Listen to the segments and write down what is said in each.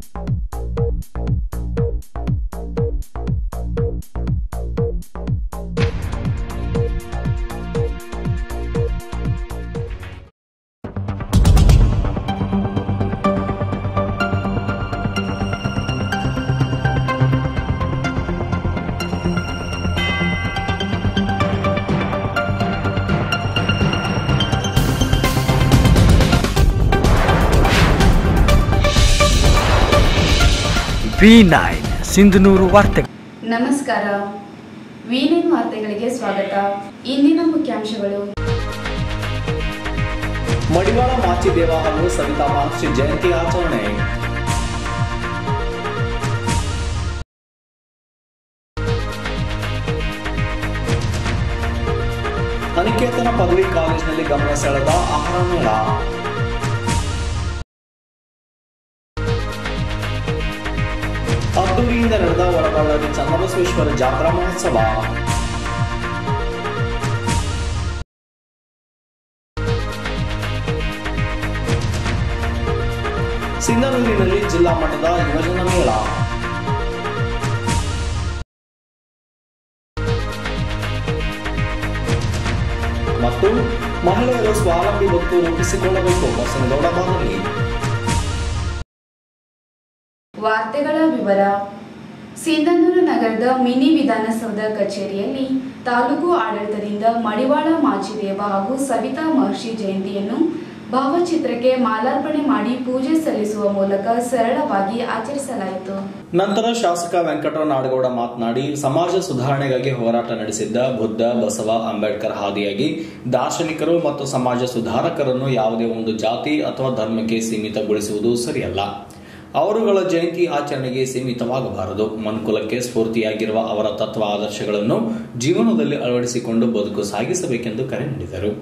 V nine Sindhanur ವಾರ್ತೆ ನಮಸ್ಕಾರ ವಿನೈನ್ ವಾರ್ತೆಗಳಿಗೆ ಸ್ವಾಗತ ಇಂದಿನ ಮುಖ್ಯಾಂಶಗಳು ಮಡಿವಾಳ ಮಾಚಿದೇವ ಹಾಗೂ ಸವಿತಾ ಮಹರ್ಷಿ ಜಯಂತಿ ಆಚರಣೆ ಅನಿಕೇತನ ಪದವಿ ಕಾಲೇಜಿನಲ್ಲಿ ಗಮನ ಸೆಳೆದ ಆಹಾರ ಮೇಳ ಅದ್ದೂರಿಯಿಂದ ನಡೆದ ವಡಬಳ್ಳಾರಿ ಚನ್ನಬಸವೇಶ್ವರ ಜಾತ್ರಾ ಮಹೋತ್ಸವ ಸಿಂಧನೂರಿನಲ್ಲಿ ಜಿಲ್ಲಾ ಮಟ್ಟದ ಯುವಜನ ಮೇಳ ಮತ್ತು ಮಹಿಳೆಯರು ಸ್ವಾವಲಂಬಿ ಬದುಕು ರೂಪಿಸಿಕೊಳ್ಳಬೇಕು ಬಸನಗೌಡ ಬಾನಲಿ ವಾರ್ತೆಗಳ ವಿವರ ಸಿಂಧನೂರು ನಗರದ ಮಿನಿ ವಿಧಾನಸೌಧ ಕಚೇರಿಯಲ್ಲಿ ತಾಲೂಕು ಆಡಳಿತದಿಂದ ಮಡಿವಾಳ ಮಾಚಿದೇವ ಹಾಗೂ ಸವಿತಾ ಮಹರ್ಷಿ ಜಯಂತಿಯನ್ನು ಭಾವಚಿತ್ರಕ್ಕೆ ಮಾಲಾರ್ಪಣೆ ಮಾಡಿ ಪೂಜೆ ಸಲ್ಲಿಸುವ ಮೂಲಕ ಸರಳವಾಗಿ ಆಚರಿಸಲಾಯಿತು ನಂತರ ಶಾಸಕ ವೆಂಕಟರಾವ್ ನಾಡಗೌಡ ಮಾತನಾಡಿ ಸಮಾಜ ಸುಧಾರಣೆಗಾಗಿ ಹೋರಾಟ ನಡೆಸಿದ್ದ ಬುದ್ಧ ಬಸವ ಅಂಬೇಡ್ಕರ್ ಹಾದಿಯಾಗಿ ದಾರ್ಶನಿಕರು ಮತ್ತು ಸಮಾಜ ಸುಧಾರಕರನ್ನು ಯಾವುದೇ ಒಂದು ಜಾತಿ ಅಥವಾ ಧರ್ಮಕ್ಕೆ ಸೀಮಿತಗೊಳಿಸುವುದು ಸರಿಯಲ್ಲ ಅವರುಗಳ ಜಯಂತಿ ಆಚರಣೆಗೆ ಸೀಮಿತವಾಗಬಾರದು ಮನುಕುಲಕ್ಕೆ ಸ್ಫೂರ್ತಿಯಾಗಿರುವ ಅವರ ತತ್ವ ಆದರ್ಶಗಳನ್ನು ಜೀವನದಲ್ಲಿ ಅಳವಡಿಸಿಕೊಂಡು ಬದುಕು ಸಾಗಿಸಬೇಕೆಂದು ಕರೆ ನೀಡಿದರು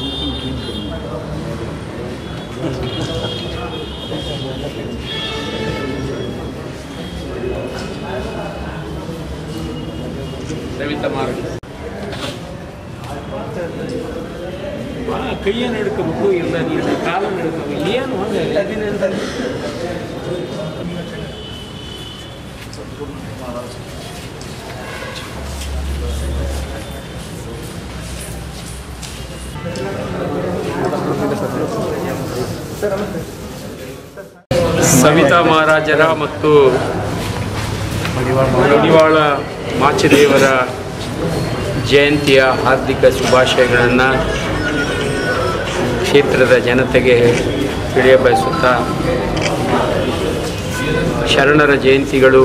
ಸವಿತಾ ಮಾರ್ಗ ಕೈಯನ್ನು ಹಿಡ್ಕೋಬೇಕು ಇಲ್ಲ ನೀನು ಕಾಲನ್ನು ಹಿಡ್ಕೋಬೇಕು ಏನು ಅದನ್ನ ಸವಿತಾ ಮಹಾರಾಜರ ಮತ್ತು ಮಡಿವಾಳ ಮಾಚಿದೇವರ ಜಯಂತಿಯ ಹಾರ್ದಿಕ ಶುಭಾಶಯಗಳನ್ನು ಕ್ಷೇತ್ರದ ಜನತೆಗೆ ತಿಳಿಯಬಯಸುತ್ತಾ ಶರಣರ ಜಯಂತಿಗಳು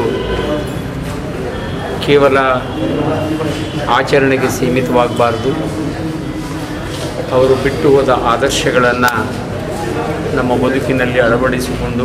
ಕೇವಲ ಆಚರಣೆಗೆ ಸೀಮಿತವಾಗಬಾರ್ದು ಅವರು ಬಿಟ್ಟು ಹೋದ ಆದರ್ಶಗಳನ್ನು ನಮ್ಮ ಬದುಕಿನಲ್ಲಿ ಅಳವಡಿಸಿಕೊಂಡು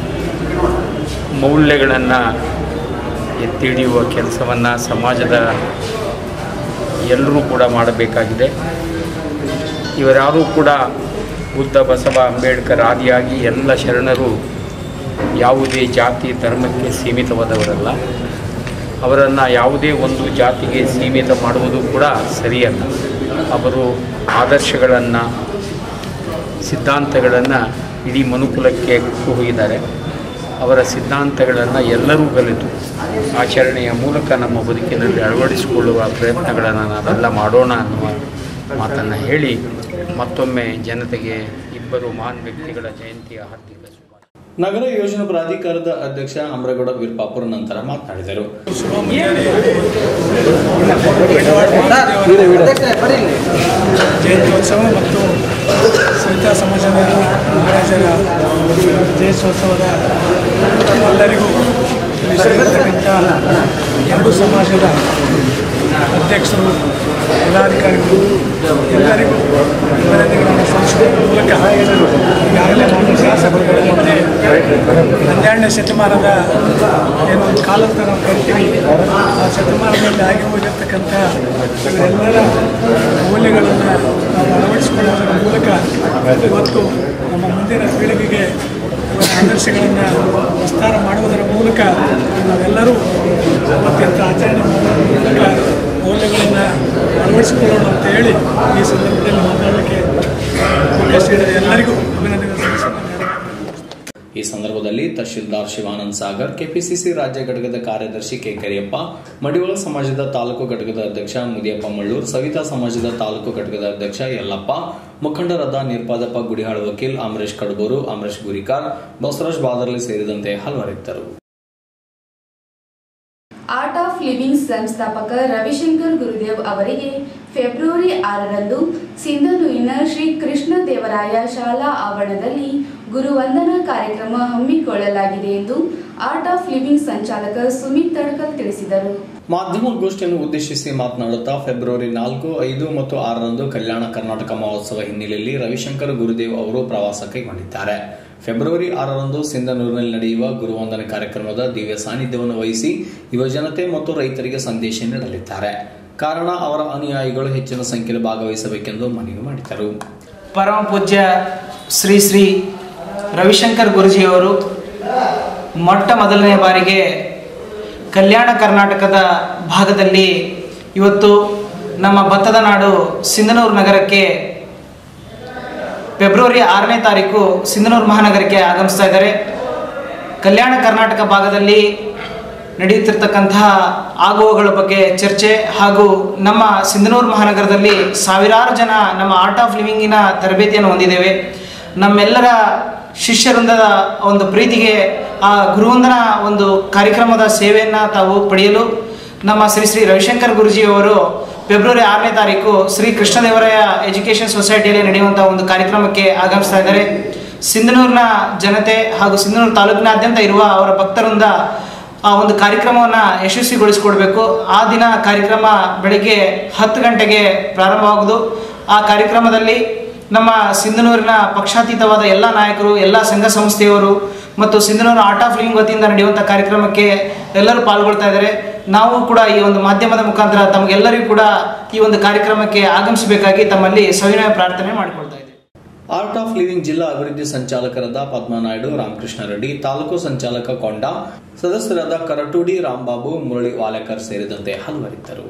ಮೌಲ್ಯಗಳನ್ನು ಎತ್ತಿ ಹಿಡಿಯುವ ಕೆಲಸವನ್ನು ಸಮಾಜದ ಎಲ್ಲರೂ ಕೂಡ ಮಾಡಬೇಕಾಗಿದೆ ಇವರ್ಯಾರೂ ಕೂಡ ಬುದ್ಧ ಬಸವ ಅಂಬೇಡ್ಕರ್ ಆದಿಯಾಗಿ ಎಲ್ಲ ಶರಣರು ಯಾವುದೇ ಜಾತಿ ಧರ್ಮಕ್ಕೆ ಸೀಮಿತವಾದವರಲ್ಲ ಅವರನ್ನು ಯಾವುದೇ ಒಂದು ಜಾತಿಗೆ ಸೀಮಿತ ಮಾಡುವುದು ಕೂಡ ಸರಿಯಲ್ಲ ಅವರು ಆದರ್ಶಗಳನ್ನು ಸಿದ್ಧಾಂತಗಳನ್ನು ಇಡೀ ಮನುಕುಲಕ್ಕೆ ಕೊಟ್ಟು ಹೋಗಿದ್ದಾರೆ ಅವರ ಸಿದ್ಧಾಂತಗಳನ್ನು ಎಲ್ಲರೂ ಕಲಿತು ಆಚರಣೆಯ ಮೂಲಕ ನಮ್ಮ ಬದುಕಿನಲ್ಲಿ ಅಳವಡಿಸಿಕೊಳ್ಳುವ ಪ್ರಯತ್ನಗಳನ್ನು ನಾವೆಲ್ಲ ಮಾಡೋಣ ಅನ್ನುವ ಮಾತನ್ನು ಹೇಳಿ ಮತ್ತೊಮ್ಮೆ ಜನತೆಗೆ ಇಬ್ಬರು ಮಹಾನ್ ವ್ಯಕ್ತಿಗಳ ಜಯಂತಿಯ ಹಾರ್ದಿಕ ಶುಭಾಶಯ ನಗರ ಯೋಜನಾ ಪ್ರಾಧಿಕಾರದ ಅಧ್ಯಕ್ಷ ಅಮರಗೌಡ ವೀರಪಾಪುರ ನಂತರ ಮಾತನಾಡಿದರು ಜಯಂತ್ಯೋತ್ಸವ ಮತ್ತು ಸವಿತಾ ಸಮಾಜದ ಮಹಾರಾಜರ ಜಯಂತ್ಯೋತ್ಸವದ ಎಲ್ಲರಿಗೂ ಇಲ್ಲಿ ಸೇರಿರ್ತಕ್ಕಂಥ ಎರಡು ಸಮಾಜದ ಅಧ್ಯಕ್ಷರು ಜಿಲ್ಲಾಧಿಕಾರಿಗಳು ಎಲ್ಲರಿಗೂ ಅಭಿನಂದನೆಗಳನ್ನು ಸಲ್ಲಿಸುವ ಮೂಲಕ ಈಗಾಗಲೇ ನಮ್ಮ ಶಾಸಕರುಗಳು ಮತ್ತು ಹನ್ನೆರಡನೇ ಶತಮಾನದ ಏನು ಒಂದು ಕಾಲಂತ ನಾವು ಕರಿತೀವಿ ಆ ಶತಮಾನದಲ್ಲಿ ಆಗಿ ಹೋಗಿರ್ತಕ್ಕಂಥ ಇವರೆಲ್ಲರ ಮೌಲ್ಯಗಳನ್ನು ನಾವು ಅಳವಡಿಸಿಕೊಳ್ಳುವುದರ ಮೂಲಕ ಇವತ್ತು ನಮ್ಮ ಮುಂದಿನ ಪೀಳಿಗೆಗೆ ಇವರ ಆದರ್ಶಗಳನ್ನು ವಿಸ್ತಾರ ಮಾಡುವುದರ ಮೂಲಕ ನಾವೆಲ್ಲರೂ ಅತ್ಯಂತ ಆಚರಣೆ ಮಾಡುವುದರ ಮೂಲಕ ಮೌಲ್ಯಗಳನ್ನು ಅಳವಡಿಸಿಕೊಳ್ಳೋಣ ಅಂತ ಹೇಳಿ ಈ ಸಂದರ್ಭದಲ್ಲಿ ಮಾತಾಡಲಿಕ್ಕೆ ಅವಕಾಶ ನೀಡಿದ ಎಲ್ಲರಿಗೂ ಅಭಿನಂದನೆ ಸಲ್ಲಿಸುತ್ತೇನೆ ಈ ಸಂದರ್ಭದಲ್ಲಿ ಕಾರ್ಯಕ್ರಮದಲ್ಲಿ ತಹಶೀಲ್ದಾರ್ ಶಿವಾನಂದ್ ಸಾಗರ್ ಕೆಪಿಸಿಸಿ ರಾಜ್ಯ ಘಟಕದ ಕಾರ್ಯದರ್ಶಿ ಕೆ ಕರಿಯಪ್ಪ ಮಡಿವಾಳ ಸಮಾಜದ ತಾಲೂಕು ಘಟಕದ ಅಧ್ಯಕ್ಷ ಮುದಿಯಪ್ಪ ಮಳ್ಳೂರ್ ಸವಿತಾ ಸಮಾಜದ ತಾಲೂಕು ಘಟಕದ ಅಧ್ಯಕ್ಷ ಯಲ್ಲಪ್ಪ ಮುಖಂಡರಾದ ನಿರ್ಪಾದಪ್ಪ ಗುಡಿಹಾಳ ವಕೀಲ್ ಅಮರೇಶ್ ಕಡಬೂರು ಅಮರೇಶ್ ಗುರಿಕಾರ್ ಬಸವರಾಜ್ ಬಾದರ್ಲಿ ಸೇರಿದಂತೆ ಹಲವರಿದ್ದರು ಆರ್ಟ್ ಆಫ್ ಲಿವಿಂಗ್ ಸಂಸ್ಥಾಪಕ ರವಿಶಂಕರ್ ಗುರುದೇವ್ ಅವರಿಗೆ ಫೆಬ್ರವರಿ ಆರರಂದು ಸಿಂಧನೂರಿನ ಶ್ರೀ ಕೃಷ್ಣ ದೇವರಾಯ ಶಾಲಾ ಆವರಣದಲ್ಲಿ ಗುರುವಂದನಾ ಕಾರ್ಯಕ್ರಮ ಹಮ್ಮಿಕೊಳ್ಳಲಾಗಿದೆ ಎಂದು ಆರ್ಟ್ ಆಫ್ ಲಿವಿಂಗ್ ಸಂಚಾಲಕ ಸುಮಿತ್ ತಡ್ಕಲ್ ತಿಳಿಸಿದರು ಮಾಧ್ಯಮಗೋಷ್ಠಿಯನ್ನು ಉದ್ದೇಶಿಸಿ ಮಾತನಾಡುತ್ತಾ ಫೆಬ್ರವರಿ ನಾಲ್ಕು ಐದು ಮತ್ತು ಆರರಂದು ಕಲ್ಯಾಣ ಕರ್ನಾಟಕ ಮಹೋತ್ಸವ ಹಿನ್ನೆಲೆಯಲ್ಲಿ ರವಿಶಂಕರ್ ಗುರುದೇವ್ ಅವರು ಪ್ರವಾಸ ಕೈಗೊಂಡಿದ್ದಾರೆ ಫೆಬ್ರವರಿ ಆರರಂದು ಸಿಂಧನೂರಿನಲ್ಲಿ ನಡೆಯುವ ಗುರುವಂದನೆ ಕಾರ್ಯಕ್ರಮದ ದಿವ್ಯ ಸಾನ್ನಿಧ್ಯವನ್ನು ವಹಿಸಿ ಯುವಜನತೆ ಮತ್ತು ರೈತರಿಗೆ ಸಂದೇಶ ನೀಡಲಿದ್ದಾರೆ ಕಾರಣ ಅವರ ಅನುಯಾಯಿಗಳು ಹೆಚ್ಚಿನ ಸಂಖ್ಯೆಯಲ್ಲಿ ಭಾಗವಹಿಸಬೇಕೆಂದು ಮನವಿ ಮಾಡಿದರು ಪರಮ ಪೂಜ್ಯ ಶ್ರೀ ಶ್ರೀ ರವಿಶಂಕರ್ ಗುರುಜಿಯವರು ಮೊಟ್ಟ ಮೊದಲನೇ ಬಾರಿಗೆ ಕಲ್ಯಾಣ ಕರ್ನಾಟಕದ ಭಾಗದಲ್ಲಿ ಇವತ್ತು ನಮ್ಮ ಭತ್ತದ ನಾಡು ಸಿಂಧನೂರು ನಗರಕ್ಕೆ ಫೆಬ್ರವರಿ ಆರನೇ ತಾರೀಕು ಸಿಂಧನೂರು ಮಹಾನಗರಕ್ಕೆ ಆಗಮಿಸ್ತಾ ಇದ್ದಾರೆ ಕಲ್ಯಾಣ ಕರ್ನಾಟಕ ಭಾಗದಲ್ಲಿ ನಡೆಯುತ್ತಿರ್ತಕ್ಕಂತಹ ಆಗುವಗಳ ಬಗ್ಗೆ ಚರ್ಚೆ ಹಾಗೂ ನಮ್ಮ ಸಿಂಧನೂರು ಮಹಾನಗರದಲ್ಲಿ ಸಾವಿರಾರು ಜನ ನಮ್ಮ ಆರ್ಟ್ ಆಫ್ ಲಿವಿಂಗಿನ ತರಬೇತಿಯನ್ನು ಹೊಂದಿದ್ದೇವೆ ನಮ್ಮೆಲ್ಲರ ಶಿಷ್ಯವೃಂದದ ಒಂದು ಪ್ರೀತಿಗೆ ಆ ಗುರುವಂದನ ಒಂದು ಕಾರ್ಯಕ್ರಮದ ಸೇವೆಯನ್ನು ತಾವು ಪಡೆಯಲು ನಮ್ಮ ಶ್ರೀ ಶ್ರೀ ರವಿಶಂಕರ್ ಗುರುಜಿಯವರು ಫೆಬ್ರವರಿ ಆರನೇ ತಾರೀಕು ಶ್ರೀ ಕೃಷ್ಣದೇವರಾಯ ಎಜುಕೇಷನ್ ಸೊಸೈಟಿಯಲ್ಲಿ ನಡೆಯುವಂತಹ ಒಂದು ಕಾರ್ಯಕ್ರಮಕ್ಕೆ ಆಗಮಿಸ್ತಾ ಇದ್ದಾರೆ ಸಿಂಧನೂರಿನ ಜನತೆ ಹಾಗೂ ಸಿಂಧನೂರು ತಾಲೂಕಿನಾದ್ಯಂತ ಇರುವ ಅವರ ಭಕ್ತರಿಂದ ಆ ಒಂದು ಕಾರ್ಯಕ್ರಮವನ್ನು ಯಶಸ್ವಿಗೊಳಿಸಿಕೊಡ್ಬೇಕು ಆ ದಿನ ಕಾರ್ಯಕ್ರಮ ಬೆಳಿಗ್ಗೆ ಹತ್ತು ಗಂಟೆಗೆ ಪ್ರಾರಂಭವಾಗುವುದು ಆ ಕಾರ್ಯಕ್ರಮದಲ್ಲಿ ನಮ್ಮ ಸಿಂಧನೂರಿನ ಪಕ್ಷಾತೀತವಾದ ಎಲ್ಲ ನಾಯಕರು ಎಲ್ಲ ಸಂಘ ಸಂಸ್ಥೆಯವರು ಮತ್ತು ಸಿಂಧನೂರು ಆರ್ಟ್ ಆಫ್ ಲಿವಿಂಗ್ ವತಿಯಿಂದ ನಡೆಯುವಂಥ ಕಾರ್ಯಕ್ರಮಕ್ಕೆ ಎಲ್ಲರೂ ಪಾಲ್ಗೊಳ್ತಾ ಇದ್ದಾರೆ ನಾವು ಕೂಡ ಈ ಒಂದು ಮಾಧ್ಯಮದ ಮುಖಾಂತರ ತಮಗೆಲ್ಲರಿಗೂ ಕೂಡ ಈ ಒಂದು ಕಾರ್ಯಕ್ರಮಕ್ಕೆ ಆಗಮಿಸಬೇಕಾಗಿ ತಮ್ಮಲ್ಲಿ ಸವಿನಯ ಪ್ರಾರ್ಥನೆ ಮಾಡಿಕೊಳ್ತಾ ಇದ್ದೇವೆ ಆರ್ಟ್ ಆಫ್ ಲಿವಿಂಗ್ ಜಿಲ್ಲಾ ಅಭಿವೃದ್ಧಿ ಸಂಚಾಲಕರಾದ ಪದ್ಮನಾಯ್ಡು ರಾಮಕೃಷ್ಣ ರೆಡ್ಡಿ ತಾಲೂಕು ಸಂಚಾಲಕ ಕೊಂಡ ಸದಸ್ಯರಾದ ಕರಟೂಡಿ ರಾಂಬಾಬು ಮುರಳಿ ವಾಲೆಕರ್ ಸೇರಿದಂತೆ ಹಲವರಿದ್ದರು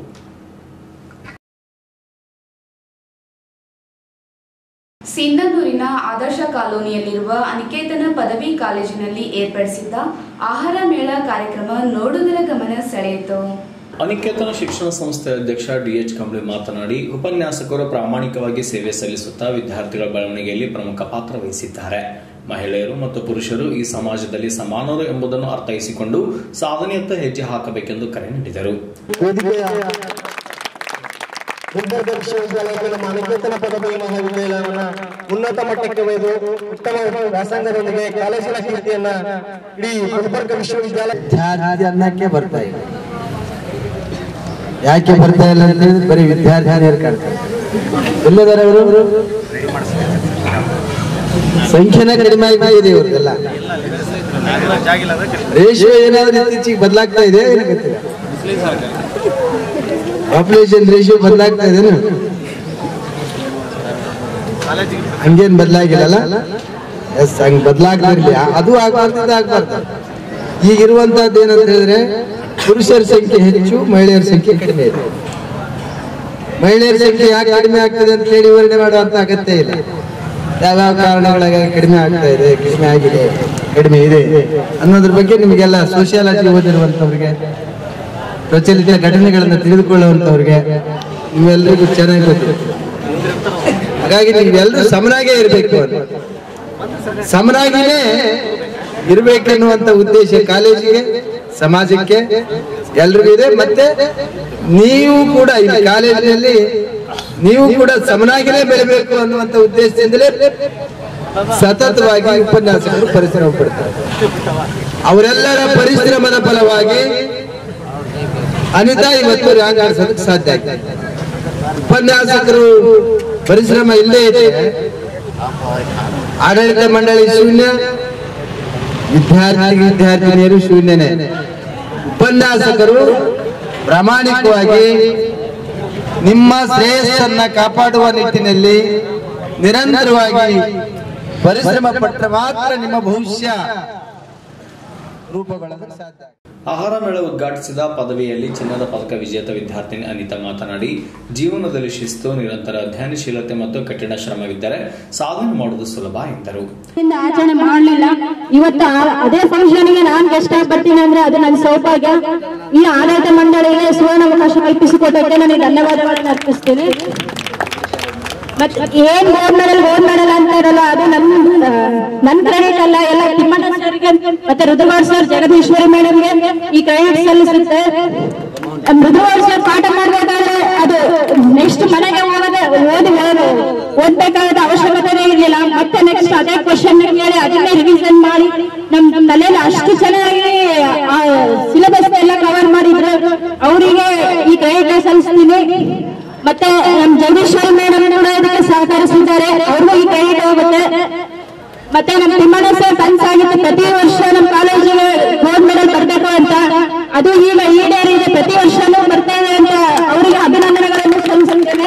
ಸಿಂಧನೂರಿನ ಆದರ್ಶ ಕಾಲೋನಿಯಲ್ಲಿರುವ ಅನಿಕೇತನ ಪದವಿ ಕಾಲೇಜಿನಲ್ಲಿ ಏರ್ಪಡಿಸಿದ್ದ ಆಹಾರ ಮೇಳ ಕಾರ್ಯಕ್ರಮ ನೋಡುಗರ ಗಮನ ಸೆಳೆಯಿತು ಅನಿಕೇತನ ಶಿಕ್ಷಣ ಸಂಸ್ಥೆ ಅಧ್ಯಕ್ಷ ಡಿಎಚ್ ಕಂಬಳಿ ಮಾತನಾಡಿ ಉಪನ್ಯಾಸಕರು ಪ್ರಾಮಾಣಿಕವಾಗಿ ಸೇವೆ ಸಲ್ಲಿಸುತ್ತಾ ವಿದ್ಯಾರ್ಥಿಗಳ ಬೆಳವಣಿಗೆಯಲ್ಲಿ ಪ್ರಮುಖ ಪಾತ್ರ ವಹಿಸಿದ್ದಾರೆ ಮಹಿಳೆಯರು ಮತ್ತು ಪುರುಷರು ಈ ಸಮಾಜದಲ್ಲಿ ಸಮಾನರು ಎಂಬುದನ್ನು ಅರ್ಥೈಸಿಕೊಂಡು ಸಾಧನೆಯತ್ತ ಹೆಜ್ಜೆ ಹಾಕಬೇಕೆಂದು ಕರೆ ನೀಡಿದರು ವೇದಿಕೆಯ ಗುಲ್ಬರ್ಗ ವಿಶ್ವವಿದ್ಯಾಲಯದ ನಮ್ಮ ಅನಿಕೇತನ ಪದವಿ ಮಹಾವಿದ್ಯಾಲಯವನ್ನ ಉನ್ನತ ಮಟ್ಟಕ್ಕೆ ಒಯ್ದು ಉತ್ತಮ ವ್ಯಾಸಂಗದೊಂದಿಗೆ ಕಾಲೇಜಿನ ಕೀರ್ತಿಯನ್ನ ಇಡೀ ಗುಲ್ಬರ್ಗ ವಿಶ್ವವಿದ್ಯಾಲಯ ವಿದ್ಯಾರ್ಥಿ ಅನ್ನಕ್ಕೆ ಬರ್ತಾ ಇಲ್ಲ ಯಾಕೆ ಬರ್ತಾ ಇಲ್ಲ ಅಂತ ಹೇಳಿದ್ರೆ ಬರೀ ವಿದ್ಯಾರ್ಥಿನಿಯರು ಕಾಣ್ತಾರೆ ಎಲ್ಲದಾರ ಅವರು ಸಂಖ್ಯೆನ ಕಡಿಮೆ ಆಗಿದೆ ಇವ್ರದೆಲ್ಲ ರೇಷಿಯೋ ಏನಾದ್ರೂ ಇತ್ತೀಚೆಗೆ ಬದಲಾಗ್ತಾ ಇದೆ ಏನು ಗೊತ್ತಿಲ್ಲ ಪಾಪ್ಯುಲೇಷನ್ ರೇಷಿಯೋ ಬದಲಾಗ್ತಾ ಇದೆನಾ ಹಂಗೇನ್ ಬದಲಾಗಿಲ್ಲ ಎಸ್ ಹಂಗ್ ಬದಲಾಗ್ತಿರ್ಲಿ ಅದು ಆಗ್ಬಾರ್ದು ಇದು ಆಗ್ಬಾರ್ದು ಈಗಿರುವಂತಹದ್ದು ಏನಂತ ಹೇಳಿದ್ರೆ ಪುರುಷರ ಸಂಖ್ಯೆ ಹೆಚ್ಚು ಮಹಿಳೆಯರ ಸಂಖ್ಯೆ ಕಡಿಮೆ ಇದೆ ಮಹಿಳೆಯರ ಸಂಖ್ಯೆ ಯಾಕೆ ಕಡಿಮೆ ಆಗ್ತದೆ ಅಂತ ಹೇಳಿ ವಿವರಣೆ ಮಾಡುವಂತ ಅಗತ್ಯ ಇಲ್ಲ ಯಾವ್ಯಾವ ಕಾರಣಗಳಾಗಿ ಕಡಿಮೆ ಆಗ್ತಾ ಇದೆ ಕಡಿಮೆ ಆಗಿದೆ ಕಡಿಮೆ ಇದೆ ಅನ್ನೋದ್ರ ಬಗ್ಗೆ ನಿಮಗೆಲ್ಲ ಸೋಷಿಯಾಲಜಿ ಓದಿರುವಂತವ್ರಿಗೆ ಪ್ರಚಲಿತ ಘಟನೆಗಳನ್ನು ತಿಳಿದುಕೊಳ್ಳುವಂತವ್ರಿಗೆ ನಿಮ್ಮೆಲ್ಲರಿಗೂ ಚೆನ್ನಾಗಿ ಗೊತ್ತಿರುತ್ತೆ ಹಾಗಾಗಿ ನೀವೆಲ್ಲರೂ ಸಮನಾಗೇ ಇರಬೇಕು ಅಂತ ಸಮನಾಗಿನೇ ಇರ್ಬೇಕೆನ್ನುವಂತ ಉದ್ದೇಶ ಕಾಲೇಜಿಗೆ ಸಮಾಜಕ್ಕೆ ಎಲ್ರಿಗೂ ಇದೆ ಮತ್ತೆ ನೀವು ಕೂಡ ಈ ಕಾಲೇಜಿನಲ್ಲಿ ನೀವು ಕೂಡ ಸಮನಾಗಿನೇ ಬೆಳಿಬೇಕು ಅನ್ನುವಂತ ಉದ್ದೇಶದಿಂದಲೇ ಸತತವಾಗಿ ಉಪನ್ಯಾಸಕರು ಪರಿಶ್ರಮ ಪಡ್ತಾರೆ ಅವರೆಲ್ಲರ ಪರಿಶ್ರಮದ ಫಲವಾಗಿ ಅನಿತಾ ಇವತ್ತು ರ್ಯಾಂಕ್ ಆರಿಸೋದಕ್ಕೆ ಸಾಧ್ಯ ಆಗಿದೆ ಉಪನ್ಯಾಸಕರು ಪರಿಶ್ರಮ ಇಲ್ಲೇ ಇದೆ ಆಡಳಿತ ಮಂಡಳಿ ಶೂನ್ಯ ವಿದ್ಯಾರ್ಥಿ ವಿದ್ಯಾರ್ಥಿನಿಯರು ಶೂನ್ಯನೇ ಉಪನ್ಯಾಸಕರು ಪ್ರಾಮಾಣಿಕವಾಗಿ ನಿಮ್ಮ ಶ್ರೇಯಸ್ಸನ್ನ ಕಾಪಾಡುವ ನಿಟ್ಟಿನಲ್ಲಿ ನಿರಂತರವಾಗಿ ಪರಿಶ್ರಮ ಪಟ್ಟರೆ ಮಾತ್ರ ನಿಮ್ಮ ಭವಿಷ್ಯ ರೂಪುಗೊಳ್ಳಲು ಸಾಧ್ಯ ಆಹಾರ ಮೇಳ ಉದ್ಘಾಟಿಸಿದ ಪದವಿಯಲ್ಲಿ ಚಿನ್ನದ ಪದಕ ವಿಜೇತ ವಿದ್ಯಾರ್ಥಿನಿ ಅನಿತಾ ಮಾತನಾಡಿ ಜೀವನದಲ್ಲಿ ಶಿಸ್ತು ನಿರಂತರ ಅಧ್ಯಯನಶೀಲತೆ ಮತ್ತು ಕಠಿಣ ಶ್ರಮವಿದ್ದರೆ ಸಾಧನೆ ಮಾಡುವುದು ಸುಲಭ ಎಂದರು ಇಂದ ಆಚರಣೆ ಮಾಡಲಿಲ್ಲ ಇವತ್ತು ಆ- ಅದೇ ಫಂಕ್ಷನ್ಗೆ ನಾನು ಗೆಸ್ಟ್ ಆಗಿ ಬರ್ತೀನಿ ಅಂದ್ರೆ ಅದು ನನ್ನ ಸೌಭಾಗ್ಯ ಈ ಆಡಳಿತ ಮಂಡಳಿಗೆ ಸುವರ್ಣಾವಕಾಶ ಕಲ್ಪಿಸಿಕೊಟ್ಟಕ್ಕೆ ನನಗೆ ಧನ್ಯವಾದಗಳನ್ನು ಅರ್ಪಿಸ್ತೀನಿ ಮತ್ತೆ ಏನ್ ಗೋಲ್ಡ್ ಮೆಡಲ್ ಗೋಲ್ಡ್ ಮೆಡಲ್ ಅಂತ ಇರಲ್ಲ ಅದು ನನ್ನ ನನ್ನ ಕ್ರೆಡಿಟ್ ಅಲ್ಲ ಎಲ್ಲ ತಿಮ್ಮಣ್ಣ ಸರ್ಗೆ ಮತ್ತೆ ರುದ್ರಗೌಡ್ ಸರ್ ಜಗದೀಶ್ವರಿ ಮೇಡಮ್ಗೆ ಈ ಕ್ರೆಡಿಟ್ ಸಲ್ಲಿಸುತ್ತೆ ರುದ್ರಗೌಡ್ ಸರ್ ಪಾಠ ಮಾಡ್ಬೇಕಾದ್ರೆ ಅದು ನೆಕ್ಸ್ಟ್ ಮನೆಗೆ ಹೋಗೋದೇ ಓದಿ ಓದ್ಬೇಕಾದ ಅವಶ್ಯಕತೆನೇ ಇರಲಿಲ್ಲ ಮತ್ತೆ ನೆಕ್ಸ್ಟ್ ಅದೇ ಕ್ವಶನ್ ಕೇಳಿ ಅದನ್ನೇ ರಿವಿಷನ್ ಮಾಡಿ ನಮ್ ನಮ್ ತಲೆಯಲ್ಲಿ ಅಷ್ಟು ಚೆನ್ನಾಗಿ ಸಿಲೆಬಸ್ ಎಲ್ಲ ಕವರ್ ಮಾಡಿದ್ರು ಅವರಿಗೆ ಈ ಕ್ರೆಡಿಟ್ ಸಲ್ಲಿಸ್ತೀನಿ ಮತ್ತೆ ನಮ್ ಜಗದೀಶ್ವರಿ ಮೇಡಮ್ ಕೂಡ ಇದಕ್ಕೆ ಸಹಕರಿಸಿದ್ದಾರೆ ಅವ್ರಿಗೂ ಈ ಕ್ರೆಡಿಟ್ ಹೋಗುತ್ತೆ ಮತ್ತೆ ನಮ್ಮ ತಿಮ್ಮಣ್ಣ ಸರ್ ಕನಸಾಗಿತ್ತು ಪ್ರತಿ ವರ್ಷ ನಮ್ಮ ಕಾಲೇಜಿಗೆ ಗೋಲ್ಡ್ ಮೆಡಲ್ ಬರ್ಬೇಕು ಅಂತ ಅದು ಈಗ ಈಡೇರಿದೆ ಪ್ರತಿ ವರ್ಷನೂ ಬರ್ತೇವೆ ಅಂತ ಅವರಿಗೆ ಅಭಿನಂದನೆಗಳನ್ನು ಸಲ್ಲಿಸುತ್ತೇನೆ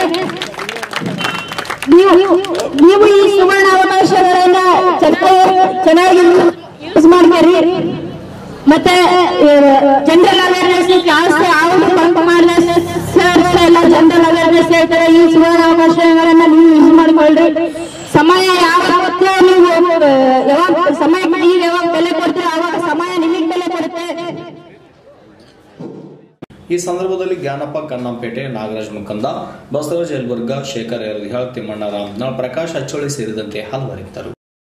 ನೀವು ನೀವು ಈ ಸುವರ್ಣ ಅವಕಾಶಗಳನ್ನ ಚೆನ್ನಾಗಿ ಚೆನ್ನಾಗಿ ಯೂಸ್ ಮಾಡ್ತೀರಿ ಮತ್ತೆ ಜನರಲ್ ಅವೇರ್ನೆಸ್ ಕ್ಲಾಸ್ ಯಾವುದು ಬಂಕ್ ಮಾಡಿದ್ರೆ ಸರ್ ಎಲ್ಲ ಜನರಲ್ ಅವೇರ್ನೆಸ್ ಹೇಳ್ತಾರೆ ಈ ಸುವರ್ಣ ಅವಕಾಶಗಳನ್ನ ನೀವು ಯೂಸ್ ಮಾಡ್ಕೊಳ್ರಿ ಸಮಯ ಯಾವತ್ತೂ ನೀವು ಆ, ಯಾವಾಗ ಸಮಯಕ್ಕೆ ನೀವು ಯಾವಾಗ ಬೆಲೆ ಕೊಡ್ತೀರೋ ಆವಾಗ ಸಮಯ ನಿಮಗೆ ಬೆಲೆ ಕೊಡುತ್ತೆ ಈ ಸಂದರ್ಭದಲ್ಲಿ ಜ್ಞಾನಪ್ಪ ಕನ್ನಂಪೇಟೆ ನಾಗರಾಜ್ ಮುಕಂದ ಬಸವರಾಜ್ ಯಲಬುರ್ಗ ಶೇಖರ್ ಯರದಿಹಾಳ್ ತಿಮ್ಮಣ್ಣ ರಾಮನಾಳ್ ಪ್ರಕಾಶ್ ಅಚ್ಚೋಳಿ ಸೇರಿದಂತೆ ಹಲವರಿದ್ದರು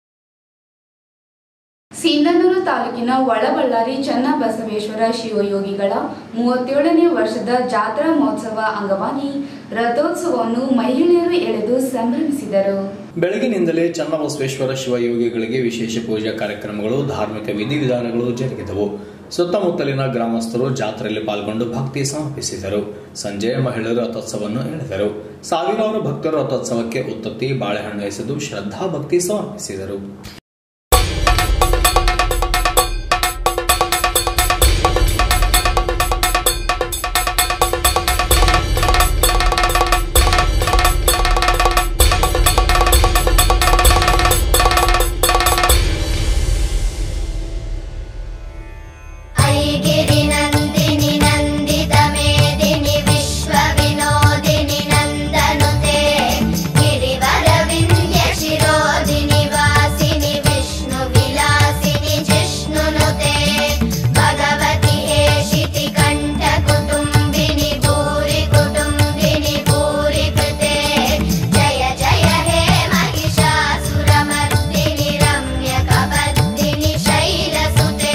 ಸಿಂಧನೂರು ತಾಲೂಕಿನ ಒಳಬಳ್ಳಾರಿ ಚನ್ನಬಸವೇಶ್ವರ ಶಿವಯೋಗಿಗಳ ಮೂವತ್ತೇಳನೇ ವರ್ಷದ ಜಾತ್ರಾ ಮಹೋತ್ಸವ ಅಂಗವಾಗಿ ರಥೋತ್ಸವವನ್ನು ಮಹಿಳೆಯರು ಎಳೆದು ಸಂಭ್ರಮಿಸಿದರು ಬೆಳಗಿನಿಂದಲೇ ಚನ್ನಬಸವೇಶ್ವರ ಶಿವಯೋಗಿಗಳಿಗೆ ವಿಶೇಷ ಪೂಜಾ ಕಾರ್ಯಕ್ರಮಗಳು ಧಾರ್ಮಿಕ ವಿಧಿವಿಧಾನಗಳು ಜರುಗಿದವು ಸುತ್ತಮುತ್ತಲಿನ ಗ್ರಾಮಸ್ಥರು ಜಾತ್ರೆಯಲ್ಲಿ ಪಾಲ್ಗೊಂಡು ಭಕ್ತಿ ಸಮರ್ಪಿಸಿದರು ಸಂಜೆ ಮಹಿಳೆಯರು ರಥೋತ್ಸವವನ್ನು ಎಳೆದರು ಸಾವಿರಾರು ಭಕ್ತರು ರಥೋತ್ಸವಕ್ಕೆ ಉತ್ತತ್ತಿ ಬಾಳೆಹಣ್ಣು ಎಸೆದು ಶ್ರದ್ಧಾ ಭಕ್ತಿ ಸಮರ್ಪಿಸಿದರು ऐगिरिनन्दिनि नन्दितमेदिनि विश्वविनोदिनि नन्दनुते गिरिवरविन्द्यशिरोदिनि वासिनि विष्णुविलासिनि जिष्णुनुते भगवति हेशिति कण्ठकुटुम्बिनि भूरि कुटुम्बिनि भूरि कृते जय जय हे महिषासुरमर्दिनि रम्यकपर्दिनि शैलसुते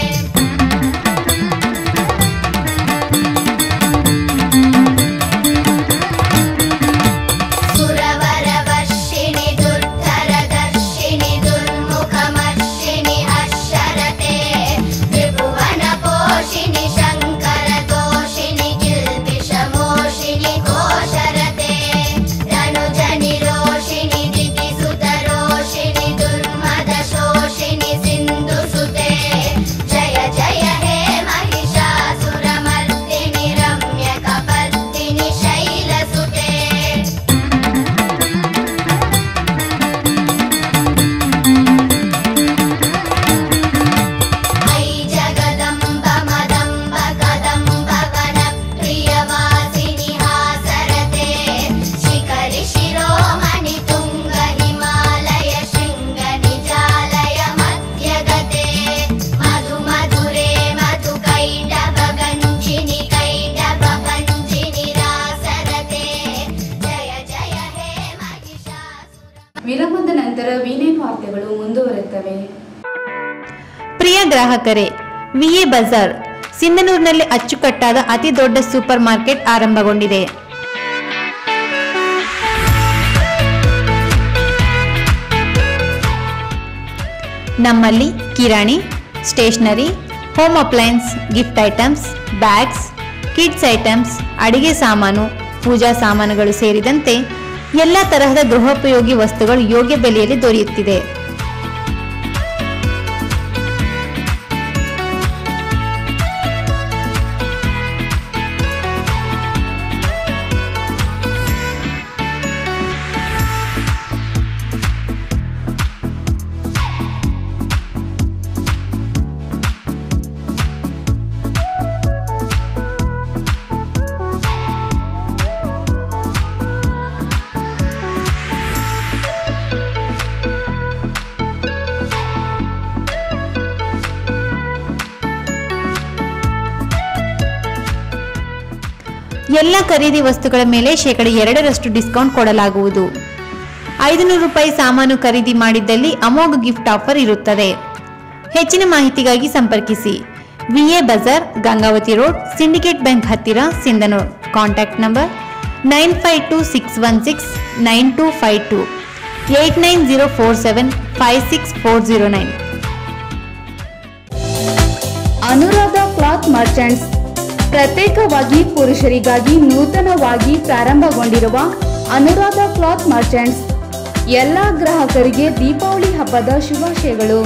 सुरवरवर्षिणि दुर्धरदर्शिनि दुर्मुखमर्षिणि अशरते त्रिभुवनपोषिणि शङ्करतोषिणि किल्बिषमोषिणि कोशरते धनुजनिरोषिणि दितिसुतरोषिणि दुर्मदशोषिणि सिन्धुसुते जय जय हे महिषासुरमर्दिनि रम्यकपर्दिनि शैलसुते ऐ जगदम्ब मदम्ब कदम्ब वनप्रियवासिनि हासरते शिखरि शिरोमणि तुङ्ग हिमालय शृङ्ग निजालय मध्यगते मधु मधुरे मधु कैटभ गञ्जिनि कैटभ भञ्जिनि रासरते जय जय हे महिषासुर ವಿರಾಮದ ನಂತರ ವಿನೇನ್ ವಾರ್ತೆಗಳು ಮುಂದುವರೆಯುತ್ತವೆ ಪ್ರಿಯ ಗ್ರಾಹಕರೇ ವಿಎ ಬಜಾರ್ ಸಿಂಧನೂರಿನಲ್ಲಿ ಅಚ್ಚುಕಟ್ಟಾದ ಅತಿ ದೊಡ್ಡ ಸೂಪರ್ ಮಾರ್ಕೆಟ್ ಆರಂಭಗೊಂಡಿದೆ ನಮ್ಮಲ್ಲಿ ಕಿರಾಣಿ stationery home appliances gift items bags kids items ಅಡಿಗೆ ಸಾಮಾನು ಪೂಜಾ ಸಾಮಾನುಗಳು ಸೇರಿದಂತೆ ಎಲ್ಲ ತರಹದ ಗೃಹೋಪಯೋಗಿ ವಸ್ತುಗಳು ಯೋಗ್ಯ ಬೆಲೆಯಲ್ಲಿ ದೊರೆಯುತ್ತಿದೆ ಎಲ್ಲ ಖರೀದಿ ವಸ್ತುಗಳ ಮೇಲೆ ಶೇಕಡ ಎರಡರಷ್ಟು ಡಿಸ್ಕೌಂಟ್ ಕೊಡಲಾಗುವುದು ಐದುನೂರು ರೂಪಾಯಿ ಸಾಮಾನು ಖರೀದಿ ಮಾಡಿದ್ದಲ್ಲಿ ಅಮೋಘ ಗಿಫ್ಟ್ ಆಫರ್ ಇರುತ್ತದೆ ಹೆಚ್ಚಿನ ಮಾಹಿತಿಗಾಗಿ ಸಂಪರ್ಕಿಸಿ VA Bazaar Gangavathi road syndicate bank ಹತ್ತಿರ Sindhanur contact number nine five two six one six nine two five two eight nine zero four seven five six four zero nine Anuradha cloth merchants ಪ್ರತ್ಯೇಕವಾಗಿ ಪುರುಷರಿಗಾಗಿ ನೂತನವಾಗಿ ಪ್ರಾರಂಭಗೊಂಡಿರುವ ಅನುರಾಧ ಕ್ಲಾತ್ ಮರ್ಚೆಂಟ್ಸ್ ಎಲ್ಲ ಗ್ರಾಹಕರಿಗೆ ದೀಪಾವಳಿ ಹಬ್ಬದ ಶುಭಾಶಯಗಳು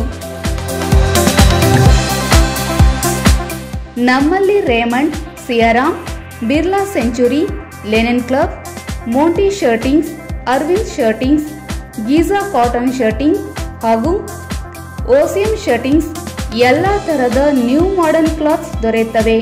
ನಮ್ಮಲ್ಲಿ Raymond Siyaram Birla Century Linen Club Monti shirtings Arvind shirtings Giza cotton shirting ಹಾಗೂ ಓಸಿಯಂ ಶರ್ಟಿಂಗ್ಸ್ ಎಲ್ಲ ತರದ ನ್ಯೂ ಮಾಡರ್ನ್ ಕ್ಲಾತ್ಸ್ ದೊರೆಯುತ್ತವೆ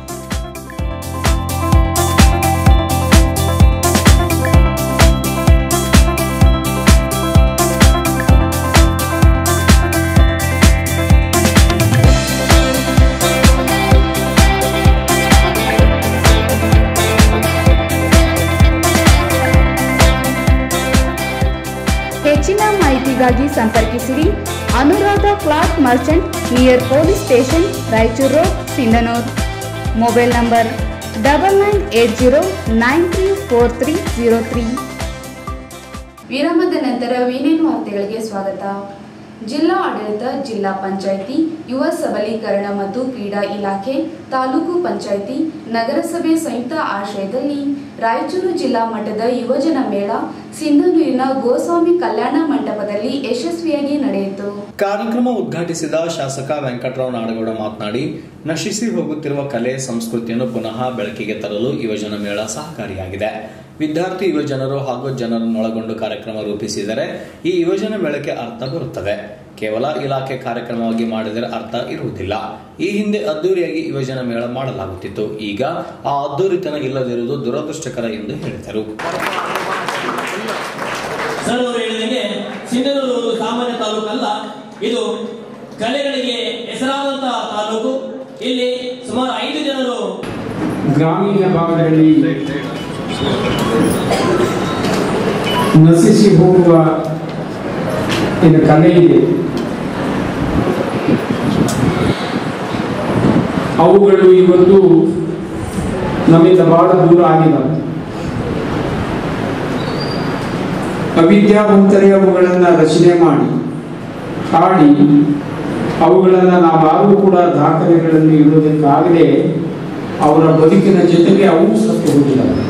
ಹೆಚ್ಚಿನ ಮಾಹಿತಿಗಾಗಿ ಸಂಪರ್ಕಿಸಿರಿ Anuradha cloth merchant near police station Raichur road Sindhanur mobile number double nine eight zero nine three four three zero three ವಿರಾಮದ ನಂತರ ವಿನೇನ್ ವಾರ್ತೆಗಳಿಗೆ ಸ್ವಾಗತ ಜಿಲ್ಲಾ ಆಡಳಿತ ಜಿಲ್ಲಾ ಪಂಚಾಯಿತಿ ಯುವ ಸಬಲೀಕರಣ ಮತ್ತು ಕ್ರೀಡಾ ಇಲಾಖೆ ತಾಲೂಕು ಪಂಚಾಯಿತಿ ನಗರಸಭೆ ಸಂಯುಕ್ತ ಆಶ್ರಯದಲ್ಲಿ ರಾಯಚೂರು ಜಿಲ್ಲಾ ಮಟ್ಟದ ಯುವಜನ ಮೇಳ ಸಿಂಧನೂರಿನ ಗೋಸ್ವಾಮಿ ಕಲ್ಯಾಣ ಮಂಟಪದಲ್ಲಿ ಯಶಸ್ವಿಯಾಗಿ ನಡೆಯಿತು ಕಾರ್ಯಕ್ರಮ ಉದ್ಘಾಟಿಸಿದ ಶಾಸಕ ವೆಂಕಟರಾವ್ ನಾಡಗೌಡ ಮಾತನಾಡಿ ನಶಿಸಿ ಹೋಗುತ್ತಿರುವ ಕಲೆ ಸಂಸ್ಕೃತಿಯನ್ನು ಪುನಃ ಬೆಳಕಿಗೆ ತರಲು ಯುವಜನ ಮೇಳ ಸಹಕಾರಿಯಾಗಿದೆ ವಿದ್ಯಾರ್ಥಿ ಯುವಜನರು ಹಾಗೂ ಜನರನ್ನೊಳಗೊಂಡು ಕಾರ್ಯಕ್ರಮ ರೂಪಿಸಿದರೆ ಈ ಯುವಜನ ಮೇಳಕ್ಕೆ ಅರ್ಥ ಬರುತ್ತದೆ ಕೇವಲ ಇಲಾಖೆ ಕಾರ್ಯಕ್ರಮವಾಗಿ ಮಾಡಿದರೆ ಅರ್ಥ ಇರುವುದಿಲ್ಲ ಈ ಹಿಂದೆ ಅದ್ದೂರಿಯಾಗಿ ಯುವಜನ ಮೇಳ ಮಾಡಲಾಗುತ್ತಿತ್ತು ಈಗ ಆ ಅದ್ದೂರಿತನ ಇಲ್ಲದಿರುವುದು ದುರದೃಷ್ಟಕರ ಎಂದು ಹೇಳಿದರು ಸರ್ ಅವರು ಹೇಳಿದಂಗೆ ಸಿಂಧನೂರು ಒಂದು ಸಾಮಾನ್ಯ ತಾಲೂಕಲ್ಲ ಇದು ಕಲೆಗಳಿಗೆ ಹೆಸರಾದಂತಹ ತಾಲೂಕು ಇಲ್ಲಿ ಸುಮಾರು ಐದು ಜನರು ಗ್ರಾಮೀಣ ಭಾಗದಲ್ಲಿ ನಶಿಸಿ ಹೋಗುವ ಏನು ಕಲೆ ಇದೆ ಅವುಗಳು ಇವತ್ತು ನಮ್ಮಿಂದ ಬಹಳ ದೂರ ಆಗಿದ್ದಾವೆ ಅವಿದ್ಯಾವಂತರೇ ಅವುಗಳನ್ನು ರಚನೆ ಮಾಡಿ ಹಾಡಿ ಅವುಗಳನ್ನು ನಾವಾರೂ ಕೂಡ ದಾಖಲೆಗಳಲ್ಲಿ ಇಡುವುದಕ್ಕಾಗದೆ ಅವರ ಬದುಕಿನ ಜೊತೆಗೆ ಅವು ಸತ್ತು ಹೋಗಿದ್ದಾವೆ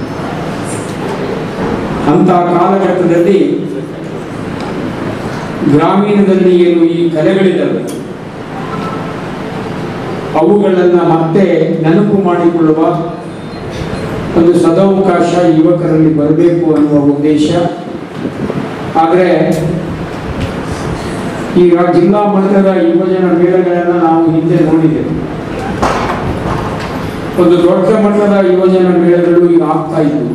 ಅಂತಹ ಕಾಲಘಟ್ಟದಲ್ಲಿ ಗ್ರಾಮೀಣದಲ್ಲಿ ಏನು ಈ ಕಲೆಗಳಿದ್ದಾವೆ ಅವುಗಳನ್ನು ಮತ್ತೆ ನೆನಪು ಮಾಡಿಕೊಳ್ಳುವ ಒಂದು ಸದಾವಕಾಶ ಯುವಕರಲ್ಲಿ ಬರಬೇಕು ಅನ್ನುವ ಉದ್ದೇಶ ಆದರೆ ಈಗ ಜಿಲ್ಲಾ ಮಟ್ಟದ ಯುವಜನ ಮೇಳಗಳನ್ನು ನಾವು ಹಿಂದೆ ನೋಡಿದ್ದೇವೆ ಒಂದು ದೊಡ್ಡ ಮಟ್ಟದ ಯುವಜನ ಮೇಳಗಳು ಈಗ ಆಗ್ತಾ ಇದ್ವು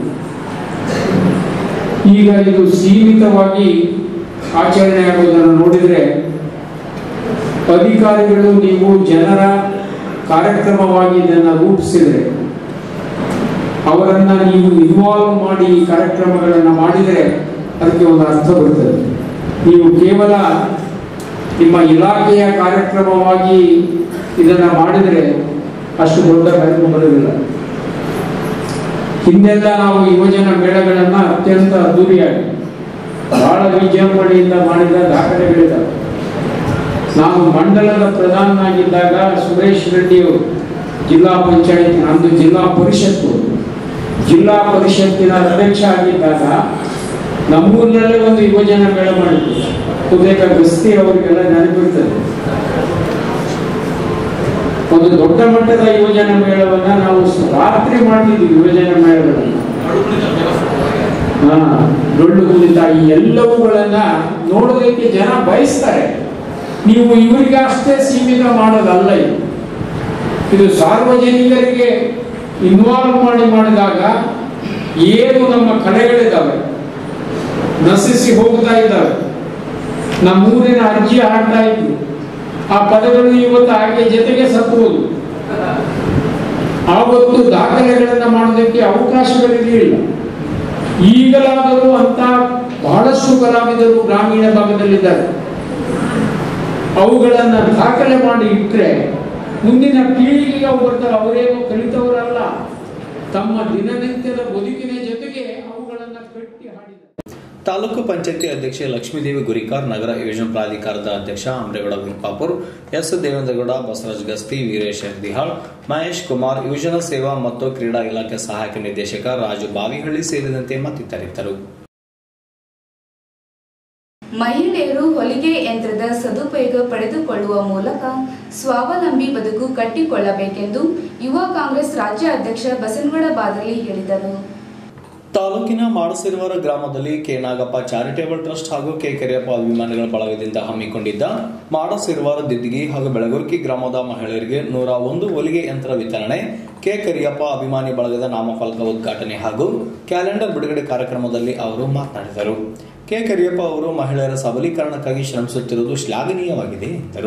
ಈಗ ಇದು ಸೀಮಿತವಾಗಿ ಆಚರಣೆ ಆಗುವುದನ್ನು ನೋಡಿದರೆ ಅಧಿಕಾರಿಗಳು ನೀವು ಜನರ ಕಾರ್ಯಕ್ರಮವಾಗಿ ಇದನ್ನು ರೂಪಿಸಿದರೆ ಅವರನ್ನ ನೀವು ಇನ್ವಾಲ್ವ್ ಮಾಡಿ ಈ ಕಾರ್ಯಕ್ರಮಗಳನ್ನು ಮಾಡಿದರೆ ಅದಕ್ಕೆ ಒಂದು ಅರ್ಥ ಬರ್ತದೆ ನೀವು ಕೇವಲ ನಿಮ್ಮ ಇಲಾಖೆಯ ಕಾರ್ಯಕ್ರಮವಾಗಿ ಇದನ್ನು ಮಾಡಿದರೆ ಅಷ್ಟು ದೊಡ್ಡ ಬೆಳಕು ಬರುವುದಿಲ್ಲ ಹಿಂದೆಲ್ಲ ನಾವು ಯುವಜನ ಮೇಳಗಳನ್ನು ಅತ್ಯಂತ ಅದ್ದೂರಿಯಾಗಿ ಬಹಳ ವಿಜೃಂಭಣೆಯಿಂದ ಮಾಡಿದ ದಾಖಲೆಗಳಿದ್ದಾವೆ ನಾನು ಮಂಡಲದ ಪ್ರಧಾನನಾಗಿದ್ದಾಗ ಸುರೇಶ್ ರೆಡ್ಡಿಯವರು ಜಿಲ್ಲಾ ಪಂಚಾಯತ್ ನಂದು ಜಿಲ್ಲಾ ಪರಿಷತ್ತು ಜಿಲ್ಲಾ ಪರಿಷತ್ತಿನ ಅಧ್ಯಕ್ಷ ಆಗಿದ್ದಾಗ ನಮ್ಮೂರಿನಲ್ಲೇ ಒಂದು ಯುವಜನ ಮೇಳ ಮಾಡಿದ್ರು ಬಹುತೇಕ ಗಸ್ತಿ ಅವರಿಗೆಲ್ಲ ನೆನಪಿರ್ತದೆ ಒಂದು ದೊಡ್ಡ ಮಟ್ಟದ ಯುವಜನ ಮೇಳವನ್ನ ನಾವು ಸ- ರಾತ್ರಿ ಮಾಡ್ತಿದ್ವಿ ಯುವಜನ ಮೇಳಗಳನ್ನು ಹಾ ಡೊಳ್ಳು ಕುಣಿತ ಈ ಎಲ್ಲವುಗಳನ್ನ ನೋಡೋದಕ್ಕೆ ಜನ ಬಯಸ್ತಾರೆ ನೀವು ಇವರಿಗೆ ಅಷ್ಟೇ ಸೀಮಿತ ಮಾಡೋದಲ್ಲ ಇದು ಇದು ಸಾರ್ವಜನಿಕರಿಗೆ ಇನ್ವಾಲ್ವ್ ಮಾಡಿ ಮಾಡಿದಾಗ ಏನು ನಮ್ಮ ಕಲೆಗಳಿದ್ದಾವೆ ನಶಿಸಿ ಹೋಗ್ತಾ ಇದ್ದಾವೆ ನಮ್ಮೂರಿನ ಅಜ್ಜಿ ಹಾಡ್ತಾ ಇದ್ರು ಆ ಪದಗಳು ಇವತ್ತು ಹಾಗೆ ಜೊತೆಗೆ ಸತ್ತುವುದು ಆವತ್ತು ದಾಖಲೆಗಳನ್ನು ಮಾಡೋದಕ್ಕೆ ಅವಕಾಶಗಳಿರಲಿಲ್ಲ ಈಗಲಾದರೂ ಅಂತ ಬಹಳಷ್ಟು ಕಲಾವಿದರು ಗ್ರಾಮೀಣ ಭಾಗದಲ್ಲಿದ್ದಾರೆ ಅವುಗಳನ್ನು ದಾಖಲೆ ಮಾಡಿ ಇಟ್ಟರೆ ಮುಂದಿನ ಪೀಳಿಗೆಗೆ ಅವು ಬರ್ತಾರೆ ಅವರೇನು ಕಲಿತವರಲ್ಲ ತಮ್ಮ ದಿನನಿತ್ಯದ ಬದುಕಿನ ಜೊತೆಗೆ ಅವುಗಳನ್ನು ಕಟ್ಟಿ ಹಾಡಿದ್ದಾರೆ ತಾಲೂಕು ಪಂಚಾಯತಿ ಅಧ್ಯಕ್ಷೆ ಲಕ್ಷ್ಮೀದೇವಿ ಗುರಿಕಾರ್ ನಗರ ಯೋಜನಾ ಪ್ರಾಧಿಕಾರದ ಅಧ್ಯಕ್ಷ ಅಮರೇಗೌಡ ಗುರುಪಾಪುರ್ ಎಸ್ ದೇವೇಂದ್ರಗೌಡ ಬಸವರಾಜ್ ಗಸ್ತಿ ವೀರೇಶ್ ದಿಹಾಳ್ ಮಹೇಶ್ ಕುಮಾರ್ ಯೋಜನಾ ಸೇವಾ ಮತ್ತು ಕ್ರೀಡಾ ಇಲಾಖೆ ಸಹಾಯಕ ನಿರ್ದೇಶಕ ರಾಜು ಬಾವಿಹಳ್ಳಿ ಸೇರಿದಂತೆ ಮತ್ತಿತರಿದ್ದರು ಮಹಿಳೆಯರು ಹೊಲಿಗೆ ಯಂತ್ರದ ಸದುಪಯೋಗ ಪಡೆದುಕೊಳ್ಳುವ ಮೂಲಕ ಸ್ವಾವಲಂಬಿ ಬದುಕು ಕಟ್ಟಿಕೊಳ್ಳಬೇಕೆಂದು ಯುವ ಕಾಂಗ್ರೆಸ್ ರಾಜ್ಯ ಅಧ್ಯಕ್ಷ ಬಸನಗೌಡ ಬಾದಲಿ ಹೇಳಿದರು ತಾಲೂಕಿನ ಮಾಡಸಿರುವರ ಗ್ರಾಮದಲ್ಲಿ ಕೆ ನಾಗಪ್ಪ ಚಾರಿಟೇಬಲ್ ಟ್ರಸ್ಟ್ ಹಾಗೂ ಕೆ ಕೆರೆಯಪ್ಪ ಅಭಿಮಾನಿಗಳ ಬಳಗದಿಂದ ಹಮ್ಮಿಕೊಂಡಿದ್ದ ಮಾಡಸಿರುವರ ದಿದ್ದಿಗಿ ಹಾಗೂ ಬೆಳಗುರ್ಕಿ ಗ್ರಾಮದ ಮಹಿಳೆಯರಿಗೆ ನೂರ ಒಂದು ಹೊಲಿಗೆ ಯಂತ್ರ ವಿತರಣೆ ಕೆ ಕರಿಯಪ್ಪ ಅಭಿಮಾನಿ ಬಳಗದ ನಾಮಫಲಕ ಉದ್ಘಾಟನೆ ಹಾಗೂ ಕ್ಯಾಲೆಂಡರ್ ಬಿಡುಗಡೆ ಕಾರ್ಯಕ್ರಮದಲ್ಲಿ ಅವರು ಮಾತನಾಡಿದರು ಕೆ ಕರಿಯಪ್ಪ ಅವರು ಮಹಿಳೆಯರ ಸಬಲೀಕರಣಕ್ಕಾಗಿ ಶ್ರಮಿಸುತ್ತಿರುವುದು ಶ್ಲಾಘನೀಯವಾಗಿದೆ ಎಂದರು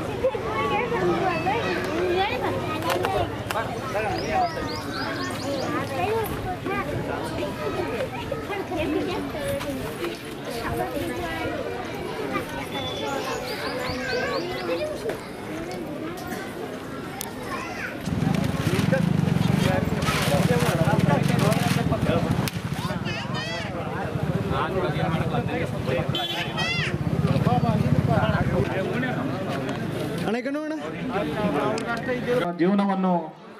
ಜೀವನವನ್ನು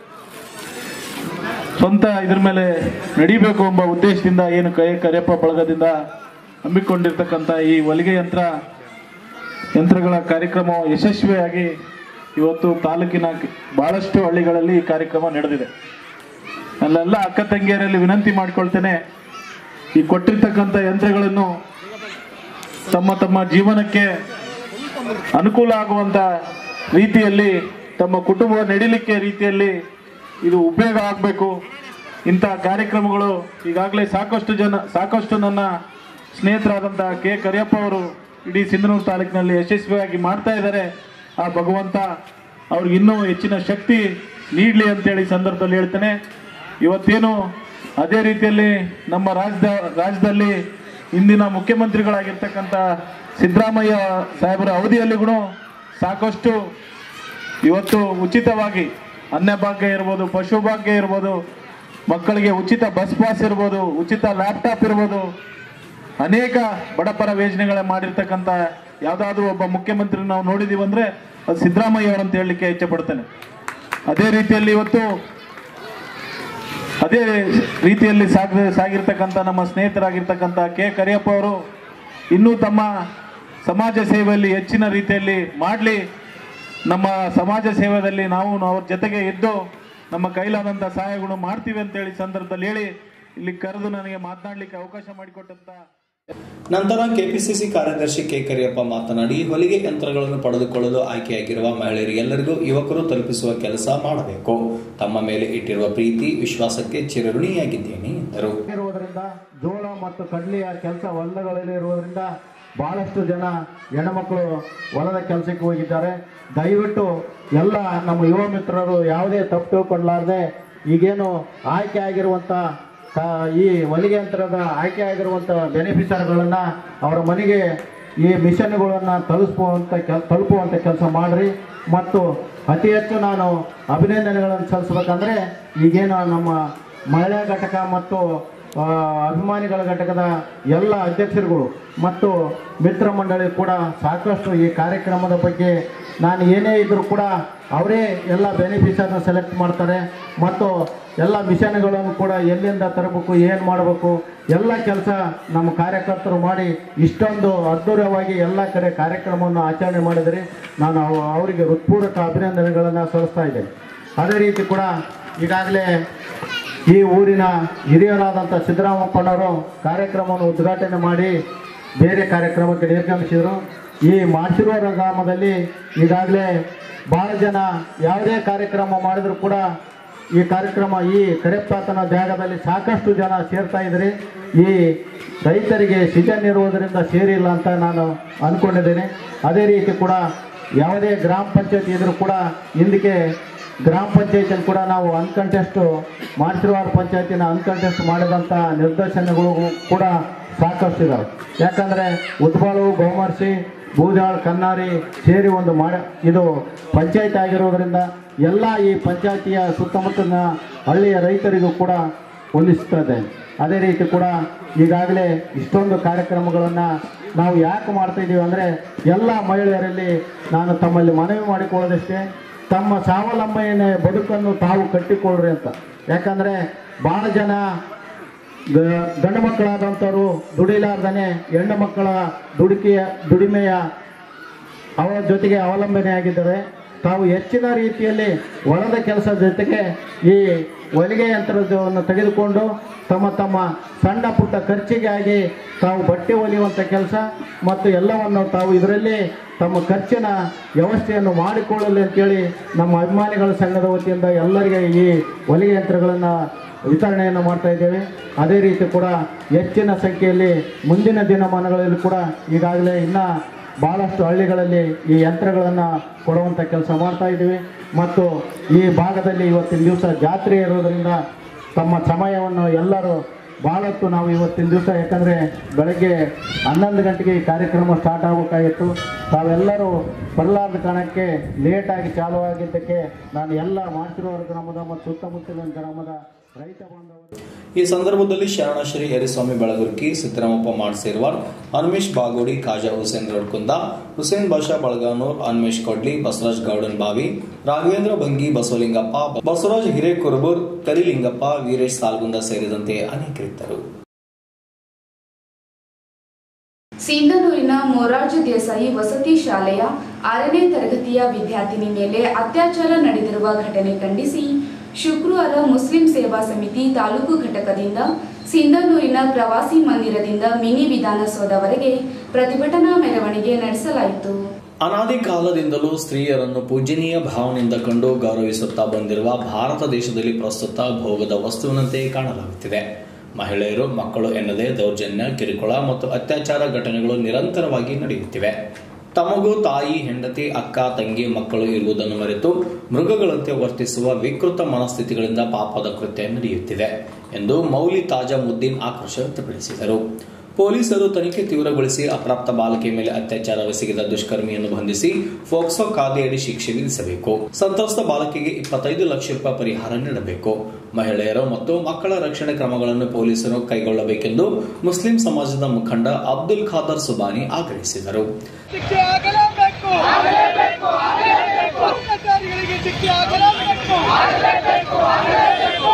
ಸ್ವಂತ ಇದ್ರ ಮೇಲೆ ನಡಿಬೇಕು ಎಂಬ ಉದ್ದೇಶದಿಂದ ಏನು ಕೈ ಕರೆಯಪ್ಪ ಬಳಗದಿಂದ ಹಮ್ಮಿಕೊಂಡಿರ್ತಕ್ಕಂಥ ಈ ಹೊಲಿಗೆ ಯಂತ್ರ ಯಂತ್ರಗಳ ಕಾರ್ಯಕ್ರಮ ಯಶಸ್ವಿಯಾಗಿ ಇವತ್ತು ತಾಲೂಕಿನ ಬಹಳಷ್ಟು ಹಳ್ಳಿಗಳಲ್ಲಿ ಈ ಕಾರ್ಯಕ್ರಮ ನಡೆದಿದೆ ಅಲ್ಲೆಲ್ಲ ಅಕ್ಕ ತಂಗಿಯರಲ್ಲಿ ವಿನಂತಿ ಮಾಡ್ಕೊಳ್ತೇನೆ ಈ ಕೊಟ್ಟಿರ್ತಕ್ಕಂಥ ಯಂತ್ರಗಳನ್ನು ತಮ್ಮ ತಮ್ಮ ಜೀವನಕ್ಕೆ ಅನುಕೂಲ ಆಗುವಂತ ರೀತಿಯಲ್ಲಿ ತಮ್ಮ ಕುಟುಂಬ ನಡಿಲಿಕ್ಕೆ ರೀತಿಯಲ್ಲಿ ಇದು ಉಪಯೋಗ ಆಗಬೇಕು ಇಂಥ ಕಾರ್ಯಕ್ರಮಗಳು ಈಗಾಗಲೇ ಸಾಕಷ್ಟು ಜನ ಸಾಕಷ್ಟು ನನ್ನ ಸ್ನೇಹಿತರಾದಂಥ ಕೆ ಕರಿಯಪ್ಪ ಅವರು ಇಡೀ ಸಿಂಧನೂರು ತಾಲೂಕಿನಲ್ಲಿ ಯಶಸ್ವಿಯಾಗಿ ಮಾಡ್ತಾ ಇದ್ದಾರೆ ಆ ಭಗವಂತ ಅವ್ರಿಗೆ ಇನ್ನೂ ಹೆಚ್ಚಿನ ಶಕ್ತಿ ನೀಡಲಿ ಅಂತೇಳಿ ಈ ಸಂದರ್ಭದಲ್ಲಿ ಹೇಳ್ತೇನೆ ಇವತ್ತೇನು ಅದೇ ರೀತಿಯಲ್ಲಿ ನಮ್ಮ ರಾಜ್ಯದ ರಾಜ್ಯದಲ್ಲಿ ಇಂದಿನ ಮುಖ್ಯಮಂತ್ರಿಗಳಾಗಿರ್ತಕ್ಕಂಥ ಸಿದ್ದರಾಮಯ್ಯ ಸಾಹೇಬರ ಅವಧಿಯಲ್ಲಿಗೂ ಸಾಕಷ್ಟು ಇವತ್ತು ಉಚಿತವಾಗಿ ಅನ್ನಭಾಗ್ಯ ಇರ್ಬೋದು ಪಶುಭಾಗ್ಯ ಇರ್ಬೋದು ಮಕ್ಕಳಿಗೆ ಉಚಿತ ಬಸ್ ಪಾಸ್ ಇರ್ಬೋದು ಉಚಿತ ಲ್ಯಾಪ್ಟಾಪ್ ಇರ್ಬೋದು ಅನೇಕ ಬಡಪರ ಯೋಜನೆಗಳ ಮಾಡಿರ್ತಕ್ಕಂಥ ಯಾವುದಾದ್ರೂ ಒಬ್ಬ ಮುಖ್ಯಮಂತ್ರಿ ನಾವು ನೋಡಿದೀವಿ ಅಂದ್ರೆ ಅದು ಸಿದ್ದರಾಮಯ್ಯ ಅವರಂತ ಹೇಳಲಿಕ್ಕೆ ಇಚ್ಛೆ ಪಡ್ತೇನೆ ಅದೇ ರೀತಿಯಲ್ಲಿ ಇವತ್ತು ಅದೇ ರೀತಿಯಲ್ಲಿ ಸಾಗ ಸಾಗಿರ್ತಕ್ಕಂಥ ನಮ್ಮ ಸ್ನೇಹಿತರಾಗಿರ್ತಕ್ಕಂಥ ಕೆ ಕರಿಯಪ್ಪ ಅವರು ಇನ್ನೂ ತಮ್ಮ ಸಮಾಜ ಸೇವೆಯಲ್ಲಿ ಹೆಚ್ಚಿನ ರೀತಿಯಲ್ಲಿ ಮಾಡಲಿ ನಮ್ಮ ಸಮಾಜ ಸೇವೆಯಲ್ಲಿ ನಾವು ಅವ್ರ ಜೊತೆಗೆ ಇದ್ದು ನಮ್ಮ ಕೈಲಾದಂಥ ಸಹಾಯಗಳು ಮಾಡ್ತೀವಿ ಅಂತೇಳಿ ಸಂದರ್ಭದಲ್ಲಿ ಹೇಳಿ ಇಲ್ಲಿ ಕರೆದು ನನಗೆ ಮಾತನಾಡಲಿಕ್ಕೆ ಅವಕಾಶ ಮಾಡಿಕೊಟ್ಟಂತ ನಂತರ ಕೆಪಿಸಿಸಿ ಕಾರ್ಯದರ್ಶಿ ಕೆ ಕರಿಯಪ್ಪ ಮಾತನಾಡಿ ಹೊಲಿಗೆ ಯಂತ್ರಗಳನ್ನು ಪಡೆದುಕೊಳ್ಳಲು ಆಯ್ಕೆಯಾಗಿರುವ ಮಹಿಳೆಯರಿಗೆಲ್ಲರಿಗೂ ಯುವಕರು ತಲುಪಿಸುವ ಕೆಲಸ ಮಾಡಬೇಕು ತಮ್ಮ ಮೇಲೆ ಇಟ್ಟಿರುವ ಪ್ರೀತಿ ವಿಶ್ವಾಸಕ್ಕೆ ಚಿರಋಣಿಯಾಗಿದ್ದೇನೆ ಎಂದರು ಇರುವುದರಿಂದ ಜೋಳ ಮತ್ತು ಕಡ್ಲಿಯ ಕೆಲಸ ಹೊಲಗಳಲ್ಲಿ ಇರುವುದರಿಂದ ಬಹಳಷ್ಟು ಜನ ಹೆಣ್ಣುಮಕ್ಕಳು ಹೊಲದ ಕೆಲಸಕ್ಕೆ ಹೋಗಿದ್ದಾರೆ ದಯವಿಟ್ಟು ಎಲ್ಲ ನಮ್ಮ ಯುವ ಮಿತ್ರರು ಯಾವುದೇ ತಪ್ಪು ತಿಳ್ಕೊಳ್ಳಾರ್ದೆ ಈಗೇನು ಆಯ್ಕೆ ಆಗಿರುವಂಥ ಕ- ಈ ಹೊಲಿಗೆ ಯಂತ್ರದ ಆಯ್ಕೆ ಆಗಿರುವಂಥ ಬೆನಿಫಿಷರ್ಗಳನ್ನು ಅವರ ಮನೆಗೆ ಈ ಮಿಷನ್ಗಳನ್ನು ತಲುಪಿಸುವಂಥ ಕೆಲ್ ತಲುಪುವಂಥ ಕೆಲಸ ಮಾಡಿರಿ ಮತ್ತು ಅತಿ ಹೆಚ್ಚು ನಾನು ಅಭಿನಂದನೆಗಳನ್ನು ಸಲ್ಲಿಸ್ಬೇಕಂದ್ರೆ ಈಗೇನು ನಮ್ಮ ಮಹಿಳಾ ಘಟಕ ಮತ್ತು ಆ, ಅಭಿಮಾನಿಗಳ ಘಟಕದ ಎಲ್ಲ ಅಧ್ಯಕ್ಷರುಗಳು ಮತ್ತು ಮಿತ್ರ ಮಂಡಳಿ ಕೂಡ ಸಾಕಷ್ಟು ಈ ಕಾರ್ಯಕ್ರಮದ ಬಗ್ಗೆ ನಾನು ಏನೇ ಇದ್ದರೂ ಕೂಡ ಅವರೇ ಎಲ್ಲ ಬೆನಿಫಿಷರ್ನ ಸೆಲೆಕ್ಟ್ ಮಾಡ್ತಾರೆ ಮತ್ತು ಎಲ್ಲ ಮಿಷನ್ಗಳನ್ನು ಕೂಡ ಎಲ್ಲಿಂದ ತರಬೇಕು ಏನು ಮಾಡಬೇಕು ಎಲ್ಲ ಕೆಲಸ ನಮ್ಮ ಕಾರ್ಯಕರ್ತರು ಮಾಡಿ ಇಷ್ಟೊಂದು ಅದ್ಧೂರವಾಗಿ ಎಲ್ಲ ಕಡೆ ಕಾರ್ಯಕ್ರಮವನ್ನು ಆಚರಣೆ ಮಾಡಿದರೆ ನಾನು ಅವ- ಅವರಿಗೆ ಹೃತ್ಪೂರ್ವಕ ಅಭಿನಂದನೆಗಳನ್ನು ಸಲ್ಲಿಸ್ತಾ ಇದ್ದೇನೆ ಅದೇ ರೀತಿ ಕೂಡ ಈಗಾಗಲೇ ಈ ಊರಿನ ಹಿರಿಯರಾದಂಥ ಸಿದ್ದರಾಮಪ್ಪನವರು ಕಾರ್ಯಕ್ರಮವನ್ನು ಉದ್ಘಾಟನೆ ಮಾಡಿ ಬೇರೆ ಕಾರ್ಯಕ್ರಮಕ್ಕೆ ನಿರ್ಗಮಿಸಿದರು ಈ ಮಾಸಿರುವರ ಗ್ರಾಮದಲ್ಲಿ ಈಗಾಗಲೇ ಭಾಳ ಜನ ಯಾವುದೇ ಕಾರ್ಯಕ್ರಮ ಮಾಡಿದರೂ ಕೂಡ ಈ ಕಾರ್ಯಕ್ರಮ ಈ ಕರೆಪ್ಪಾತನ ಜಾಗದಲ್ಲಿ ಸಾಕಷ್ಟು ಜನ ಸೇರ್ತಾ ಇದ್ದಾರೆ ಈ ರೈತರಿಗೆ ಸೀಸನ್ ಇರುವುದರಿಂದ ಸೇರಿಲ್ಲ ಅಂತ ನಾನು ಅಂದ್ಕೊಂಡಿದ್ದೇನೆ ಅದೇ ರೀತಿ ಕೂಡ ಯಾವುದೇ ಗ್ರಾಮ ಪಂಚಾಯತಿ ಇದ್ರೂ ಕೂಡ ಹಿಂದಕ್ಕೆ ಗ್ರಾಮ ಪಂಚಾಯತಿಯಲ್ಲಿ ಕೂಡ ನಾವು ಅನ್ಕಂಟೆಸ್ಟ್ ಮಾರ್ತಿರುವಾರ ಪಂಚಾಯತಿನ ಅನ್ಕಂಟೆಸ್ಟ್ ಮಾಡಿದಂಥ ನಿರ್ದೇಶನಗಳು ಕೂಡ ಸಾಕಷ್ಟು ಇದಾವೆ ಯಾಕಂದರೆ ಉದ್ಬಾಳು ಗೋಮರ್ಸಿ ಬೂದಾಳ್ ಕನ್ನಾರಿ ಸೇರಿ ಒಂದು ಮಾಡ ಇದು ಪಂಚಾಯತ್ ಆಗಿರೋದ್ರಿಂದ ಎಲ್ಲ ಈ ಪಂಚಾಯತಿಯ ಸುತ್ತಮುತ್ತಲಿನ ಹಳ್ಳಿಯ ರೈತರಿಗೂ ಕೂಡ ಹೊಂದಿಸ್ತದೆ ಅದೇ ರೀತಿ ಕೂಡ ಈಗಾಗಲೇ ಇಷ್ಟೊಂದು ಕಾರ್ಯಕ್ರಮಗಳನ್ನು ನಾವು ಯಾಕೆ ಮಾಡ್ತಾ ಇದ್ದೀವಿ ಅಂದರೆ ಎಲ್ಲ ಮಹಿಳೆಯರಲ್ಲಿ ನಾನು ತಮ್ಮಲ್ಲಿ ಮನವಿ ಮಾಡಿಕೊಳ್ಳೋದಷ್ಟೇ ತಮ್ಮ ಸ್ವಾವಲಂಬನೆ ಬದುಕನ್ನು ತಾವು ಕಟ್ಟಿಕೊಳ್ಳ್ರಿ ಅಂತ ಯಾಕಂದರೆ ಭಾಳ ಜನ ಗ- ಗಂಡು ಮಕ್ಕಳಾದಂಥವ್ರು ದುಡಿಲಾರ್ದನೆ ಹೆಣ್ಣು ಮಕ್ಕಳ ದುಡುಕಿಯ ದುಡಿಮೆಯ ಅವರ ಜೊತೆಗೆ ಅವಲಂಬನೆಯಾಗಿದ್ದಾರೆ ತಾವು ಹೆಚ್ಚಿನ ರೀತಿಯಲ್ಲಿ ಹೊಲದ ಕೆಲಸದ ಜೊತೆಗೆ ಈ ಹೊಲಿಗೆ ಯಂತ್ರವನ್ನು ತೆಗೆದುಕೊಂಡು ತಮ್ಮ ತಮ್ಮ ಸಣ್ಣ ಪುಟ್ಟ ಖರ್ಚಿಗಾಗಿ ತಾವು ಬಟ್ಟೆ ಹೊಲಿಯುವಂಥ ಕೆಲಸ ಮತ್ತು ಎಲ್ಲವನ್ನು ತಾವು ಇದರಲ್ಲಿ ತಮ್ಮ ಖರ್ಚಿನ ವ್ಯವಸ್ಥೆಯನ್ನು ಮಾಡಿಕೊಳ್ಳಲಿ ಅಂತೇಳಿ ನಮ್ಮ ಅಭಿಮಾನಿಗಳ ಸಂಘದ ವತಿಯಿಂದ ಎಲ್ಲರಿಗೆ ಈ ಹೊಲಿಗೆ ಯಂತ್ರಗಳನ್ನು ವಿತರಣೆಯನ್ನು ಮಾಡ್ತಾ ಇದ್ದೇವೆ ಅದೇ ರೀತಿ ಕೂಡ ಹೆಚ್ಚಿನ ಸಂಖ್ಯೆಯಲ್ಲಿ ಮುಂದಿನ ದಿನಮಾನಗಳಲ್ಲಿ ಕೂಡ ಈಗಾಗಲೇ ಇನ್ನೂ ಭಾಳಷ್ಟು ಹಳ್ಳಿಗಳಲ್ಲಿ ಈ ಯಂತ್ರಗಳನ್ನು ಕೊಡುವಂಥ ಕೆಲಸ ಮಾಡ್ತಾ ಇದ್ದೀವಿ ಮತ್ತು ಈ ಭಾಗದಲ್ಲಿ ಇವತ್ತಿನ ದಿವಸ ಜಾತ್ರೆ ಇರೋದರಿಂದ ತಮ್ಮ ಸಮಯವನ್ನು ಎಲ್ಲರೂ ಭಾಳತ್ತು ನಾವು ಇವತ್ತಿನ ದಿವಸ ಯಾಕಂದರೆ ಬೆಳಗ್ಗೆ ಹನ್ನೊಂದು ಗಂಟೆಗೆ ಈ ಕಾರ್ಯಕ್ರಮ ಸ್ಟಾರ್ಟ್ ಆಗಬೇಕಾಗಿತ್ತು ತಾವೆಲ್ಲರೂ ಬರಲಾರ್ದ ಕಾರಣಕ್ಕೆ ಲೇಟಾಗಿ ಚಾಲು ಆಗಿದ್ದಕ್ಕೆ ನಾನು ಎಲ್ಲ ಮಾತಿರುವವರ ಗ್ರಾಮದ ಮತ್ತು ಸುತ್ತಮುತ್ತಲಿನ ಗ್ರಾಮದ ರೈತ ಬಾಂಧವರು ಈ ಸಂದರ್ಭದಲ್ಲಿ ಶರಣಶ್ರೀ ಹರಿಸ್ವಾಮಿ ಬೆಳಗುರ್ಕಿ ಸಿದ್ದರಾಮಪ್ಪ ಮಾಡ್ಸೇರ್ವಾರ್ ಅನ್ಮೇಶ್ ಬಾಗೋಡಿ ಖಾಜಾ ಹುಸೇನ್ ರೋಡ್ಕುಂದ ಹುಸೇನ್ ಬಾಷಾ ಬಳಗಾನೂರ್ ಅನ್ಮೇಶ್ ಕೊಡ್ಲಿ ಬಸವರಾಜ್ ಗೌಡನ್ ಬಾವಿ ರಾಘವೇಂದ್ರ ಭಂಗಿ ಬಸವಲಿಂಗಪ್ಪ ಬಸವರಾಜ್ ಹಿರೇಕುರುಬೂರ್ ಕರಿಲಿಂಗಪ್ಪ ವೀರೇಶ್ ಸಾಲ್ಗುಂದ ಸೇರಿದಂತೆ ಅನೇಕರಿದ್ದರು ಸಿಂಧನೂರಿನ ಮೊರಾರ್ಜಿ ದೇಸಾಯಿ ವಸತಿ ಶಾಲೆಯ ಆರನೇ ತರಗತಿಯ ವಿದ್ಯಾರ್ಥಿನಿ ಮೇಲೆ ಅತ್ಯಾಚಾರ ನಡೆದಿರುವ ಘಟನೆ ಖಂಡಿಸಿ ಶುಕ್ರವಾರ ಮುಸ್ಲಿಂ ಸೇವಾ ಸಮಿತಿ ತಾಲೂಕು ಘಟಕದಿಂದ ಸಿಂಧನೂರಿನ ಪ್ರವಾಸಿ ಮಂದಿರದಿಂದ ಮಿನಿ ವಿಧಾನಸೌಧವರೆಗೆ ಪ್ರತಿಭಟನಾ ಮೆರವಣಿಗೆ ನಡೆಸಲಾಯಿತು ಅನಾದಿ ಕಾಲದಿಂದಲೂ ಸ್ತ್ರೀಯರನ್ನು ಪೂಜನೀಯ ಭಾವನೆಯಿಂದ ಕಂಡು ಗೌರವಿಸುತ್ತಾ ಬಂದಿರುವ ಭಾರತ ದೇಶದಲ್ಲಿ ಪ್ರಸ್ತುತ ಭೋಗದ ವಸ್ತುವಿನಂತೆ ಕಾಣಲಾಗುತ್ತಿದೆ ಮಹಿಳೆಯರು ಮಕ್ಕಳು ಎನ್ನದೇ ದೌರ್ಜನ್ಯ ಕಿರುಕುಳ ಮತ್ತು ಅತ್ಯಾಚಾರ ಘಟನೆಗಳು ನಿರಂತರವಾಗಿ ನಡೆಯುತ್ತಿವೆ ತಮಗೂ ತಾಯಿ ಹೆಂಡತಿ ಅಕ್ಕ ತಂಗಿ ಮಕ್ಕಳು ಇರುವುದನ್ನು ಮರೆತು ಮೃಗಗಳಂತೆ ವರ್ತಿಸುವ ವಿಕೃತ ಮನಸ್ಥಿತಿಗಳಿಂದ ಪಾಪದ ಕೃತ್ಯ ನಡೆಯುತ್ತಿದೆ ಎಂದು ಮೌಲಿ ತಾಜಾ ಮುದ್ದೀನ್ ಆಕ್ರೋಶ ವ್ಯಕ್ತಪಡಿಸಿದರು ಪೊಲೀಸರು ತನಿಖೆ ತೀವ್ರಗೊಳಿಸಿ ಅಪ್ರಾಪ್ತ ಬಾಲಕಿಯ ಮೇಲೆ ಅತ್ಯಾಚಾರವೆಸಗಿದ ದುಷ್ಕರ್ಮಿಯನ್ನು ಬಂಧಿಸಿ ಫೋಕ್ಸೋ ಕಾಯ್ದೆಯಡಿ ಶಿಕ್ಷೆ ವಿಧಿಸಬೇಕು ಸಂತ್ರಸ್ತ ಬಾಲಕಿಗೆ ಇಪ್ಪತ್ತೈದು ಲಕ್ಷ ರೂಪಾಯಿ ಪರಿಹಾರ ನೀಡಬೇಕು ಮಹಿಳೆಯರು ಮತ್ತು ಮಕ್ಕಳ ರಕ್ಷಣೆ ಕ್ರಮಗಳನ್ನು ಪೊಲೀಸರು ಕೈಗೊಳ್ಳಬೇಕೆಂದು ಮುಸ್ಲಿಂ ಸಮಾಜದ ಮುಖಂಡ ಅಬ್ದುಲ್ ಖಾದರ್ ಸುಬಾನಿ ಆಗ್ರಹಿಸಿದರು ಶಿಕ್ಷೆ ಆಗಲೇಬೇಕು ಆಗಲೇಬೇಕು ಆಗಲೇಬೇಕು ಅತ್ಯಾಚಾರಿಗಳಿಗೆ ಶಿಕ್ಷೆ ಆಗಲೇಬೇಕು ಆಗಲೇಬೇಕು ಆಗಲೇಬೇಕು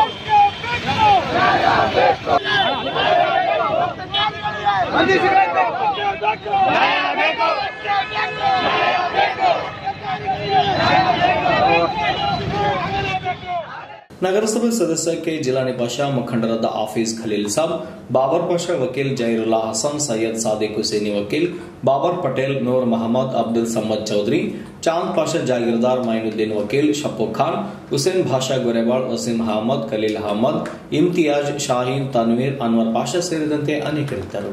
ಬಂಧಿಸಬೇಕು ನ್ಯಾಯ ಬೇಕು ನ್ಯಾಯ ಬೇಕು ನಗರಸಭೆ ಸದಸ್ಯ ಕೆ ಜಿಲಾನಿ ಪಾಷಾ ಮುಖಂಡರಾದ ಆಫೀಸ್ ಖಲೀಲ್ ಸಾಬ್ ಬಾಬರ್ ಪಾಷಾ ವಕೀಲ್ ಜೈರುಲ್ಲಾ ಹಸನ್ ಸೈಯದ್ ಸಾದಿಕ್ ಹುಸೇನಿ ವಕೀಲ್ ಬಾಬರ್ ಪಟೇಲ್ ನೂರ್ ಮೊಹಮ್ಮದ್ ಅಬ್ದುಲ್ ಸಮ್ಮದ್ ಚೌಧರಿ ಚಾಂದ್ ಪಾಷಾ ಜಾಗೀರ್ದಾರ್ ಮೈನುದ್ದೀನ್ ವಕೀಲ್ ಶಪ್ಪು ಖಾನ್ ಹುಸೇನ್ ಭಾಷಾ ಗೊರೆವಾಳ್ ವಸೀಂ ಅಹಮದ್ ಖಲೀಲ್ ಅಹಮದ್ ಇಮ್ತಿಯಾಜ್ ಶಾಹೀನ್ ತನ್ವೀರ್ ಅನ್ವರ್ ಪಾಷಾ ಸೇರಿದಂತೆ ಅನೇಕರಿದ್ದರು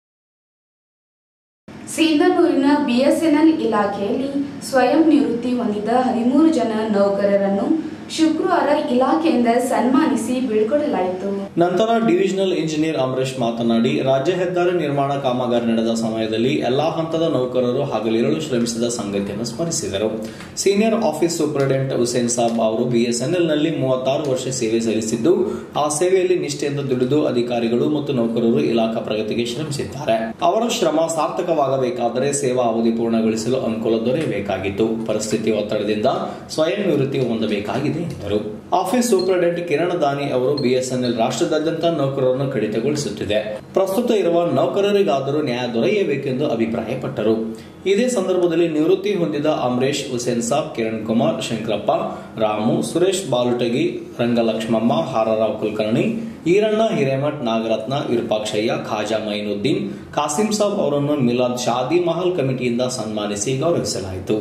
ಸಿಂಧನೂರಿನ ಬಿಎಸ್ಎನ್ಎಲ್ ಇಲಾಖೆಯಲ್ಲಿ ಸ್ವಯಂ ನಿವೃತ್ತಿ ಹೊಂದಿದ ಹದಿಮೂರು ಜನ ನೌಕರರನ್ನು ಶುಕ್ರವಾರ ಇಲಾಖೆಯಿಂದ ಸನ್ಮಾನಿಸಿ ಬೀಳ್ಕೊಡಲಾಯಿತು ನಂತರ ಡಿವಿಷನಲ್ ಇಂಜಿನಿಯರ್ ಅಮರೇಶ್ ಮಾತನಾಡಿ ರಾಜ್ಯ ಹೆದ್ದಾರಿ ನಿರ್ಮಾಣ ಕಾಮಗಾರಿ ನಡೆದ ಸಮಯದಲ್ಲಿ ಎಲ್ಲಾ ಹಂತದ ನೌಕರರು ಹಗಲಿರುಳು ಶ್ರಮಿಸಿದ ಸಂಗತಿಯನ್ನು ಸ್ಮರಿಸಿದರು senior office superintendent Hussain Sab ಅವರು ಬಿಎಸ್ಎನ್ಎಲ್ ನಲ್ಲಿ ಮೂವತ್ತಾರು ವರ್ಷ ಸೇವೆ ಸಲ್ಲಿಸಿದ್ದು ಆ ಸೇವೆಯಲ್ಲಿ ನಿಷ್ಠೆಯಿಂದ ದುಡಿದು ಅಧಿಕಾರಿಗಳು ಮತ್ತು ನೌಕರರು ಇಲಾಖಾ ಪ್ರಗತಿಗೆ ಶ್ರಮಿಸಿದ್ದಾರೆ ಅವರ ಶ್ರಮ ಸಾರ್ಥಕವಾಗಬೇಕಾದರೆ ಸೇವಾ ಅವಧಿ ಪೂರ್ಣಗೊಳಿಸಲು ಅನುಕೂಲ ದೊರೆಯಬೇಕಾಗಿತ್ತು ಪರಿಸ್ಥಿತಿ ಒತ್ತಡದಿಂದ ಸ್ವಯಂ ನಿವೃತ್ತಿ ಹೊಂದಬೇಕಾಗಿದೆ ಎಂದರು ಆಫೀಸ್ ಸೂಪರಿಂಟೆಂಡೆಂಟ್ ಕಿರಣ್ ದಾನಿ ಅವರು ಬಿಎಸ್ಎನ್ಎಲ್ ರಾಷ್ಟ್ರದಾದ್ಯಂತ ನೌಕರರನ್ನು ಕಡಿತಗೊಳಿಸುತ್ತಿದೆ ಪ್ರಸ್ತುತ ಇರುವ ನೌಕರರಿಗಾದರೂ ನ್ಯಾಯ ದೊರೆಯಬೇಕೆಂದು ಅಭಿಪ್ರಾಯಪಟ್ಟರು ಇದೇ ಸಂದರ್ಭದಲ್ಲಿ ನಿವೃತ್ತಿ ಹೊಂದಿದ ಅಮರೇಶ್ ಹುಸೇನ್ ಸಾಬ್ ಕಿರಣ್ ಕುಮಾರ್ ಶಂಕರಪ್ಪ ರಾಮು ಸುರೇಶ್ ಬಾಲುಟಗಿ ರಂಗಲಕ್ಷ್ಮಮ್ಮ ಹಾರರಾವ್ ಕುಲಕರ್ಣಿ ಈರಣ್ಣ ಹಿರೇಮಠ್ ನಾಗರತ್ನ ವಿರೂಪಾಕ್ಷಯ್ಯ ಖಾಜಾ ಮೈನುದ್ದೀನ್ ಕಾಸಿಂ ಸಾಬ್ ಅವರನ್ನು ಮಿಲಾದ್ ಶಾದಿ ಮಹಲ್ ಕಮಿಟಿಯಿಂದ ಸನ್ಮಾನಿಸಿ ಗೌರವಿಸಲಾಯಿತು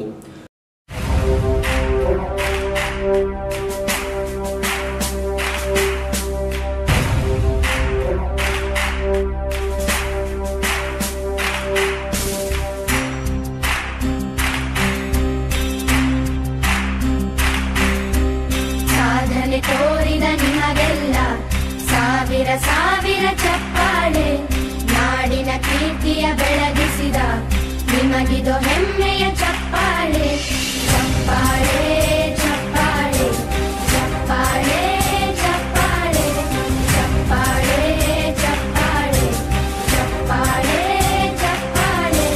ಸಾವಿರ ಚಪ್ಪಾಳೆ ನಾಡಿನ ಕೀರ್ತಿಯ ಬೆಳಗಿಸಿದ ನಿಮಗಿದು ಹೆಮ್ಮೆಯ ಚಪ್ಪಾಳೆ ಚಪ್ಪಾಳೆ ಚಪ್ಪಾಳೆ ಚಪ್ಪಾಳೆ ಚಪ್ಪಾಳೆ ಚಪ್ಪಾಳೆ ಚಪ್ಪಾಳೆ ಚಪ್ಪಾಳೆ ಚಪ್ಪಾಳೆ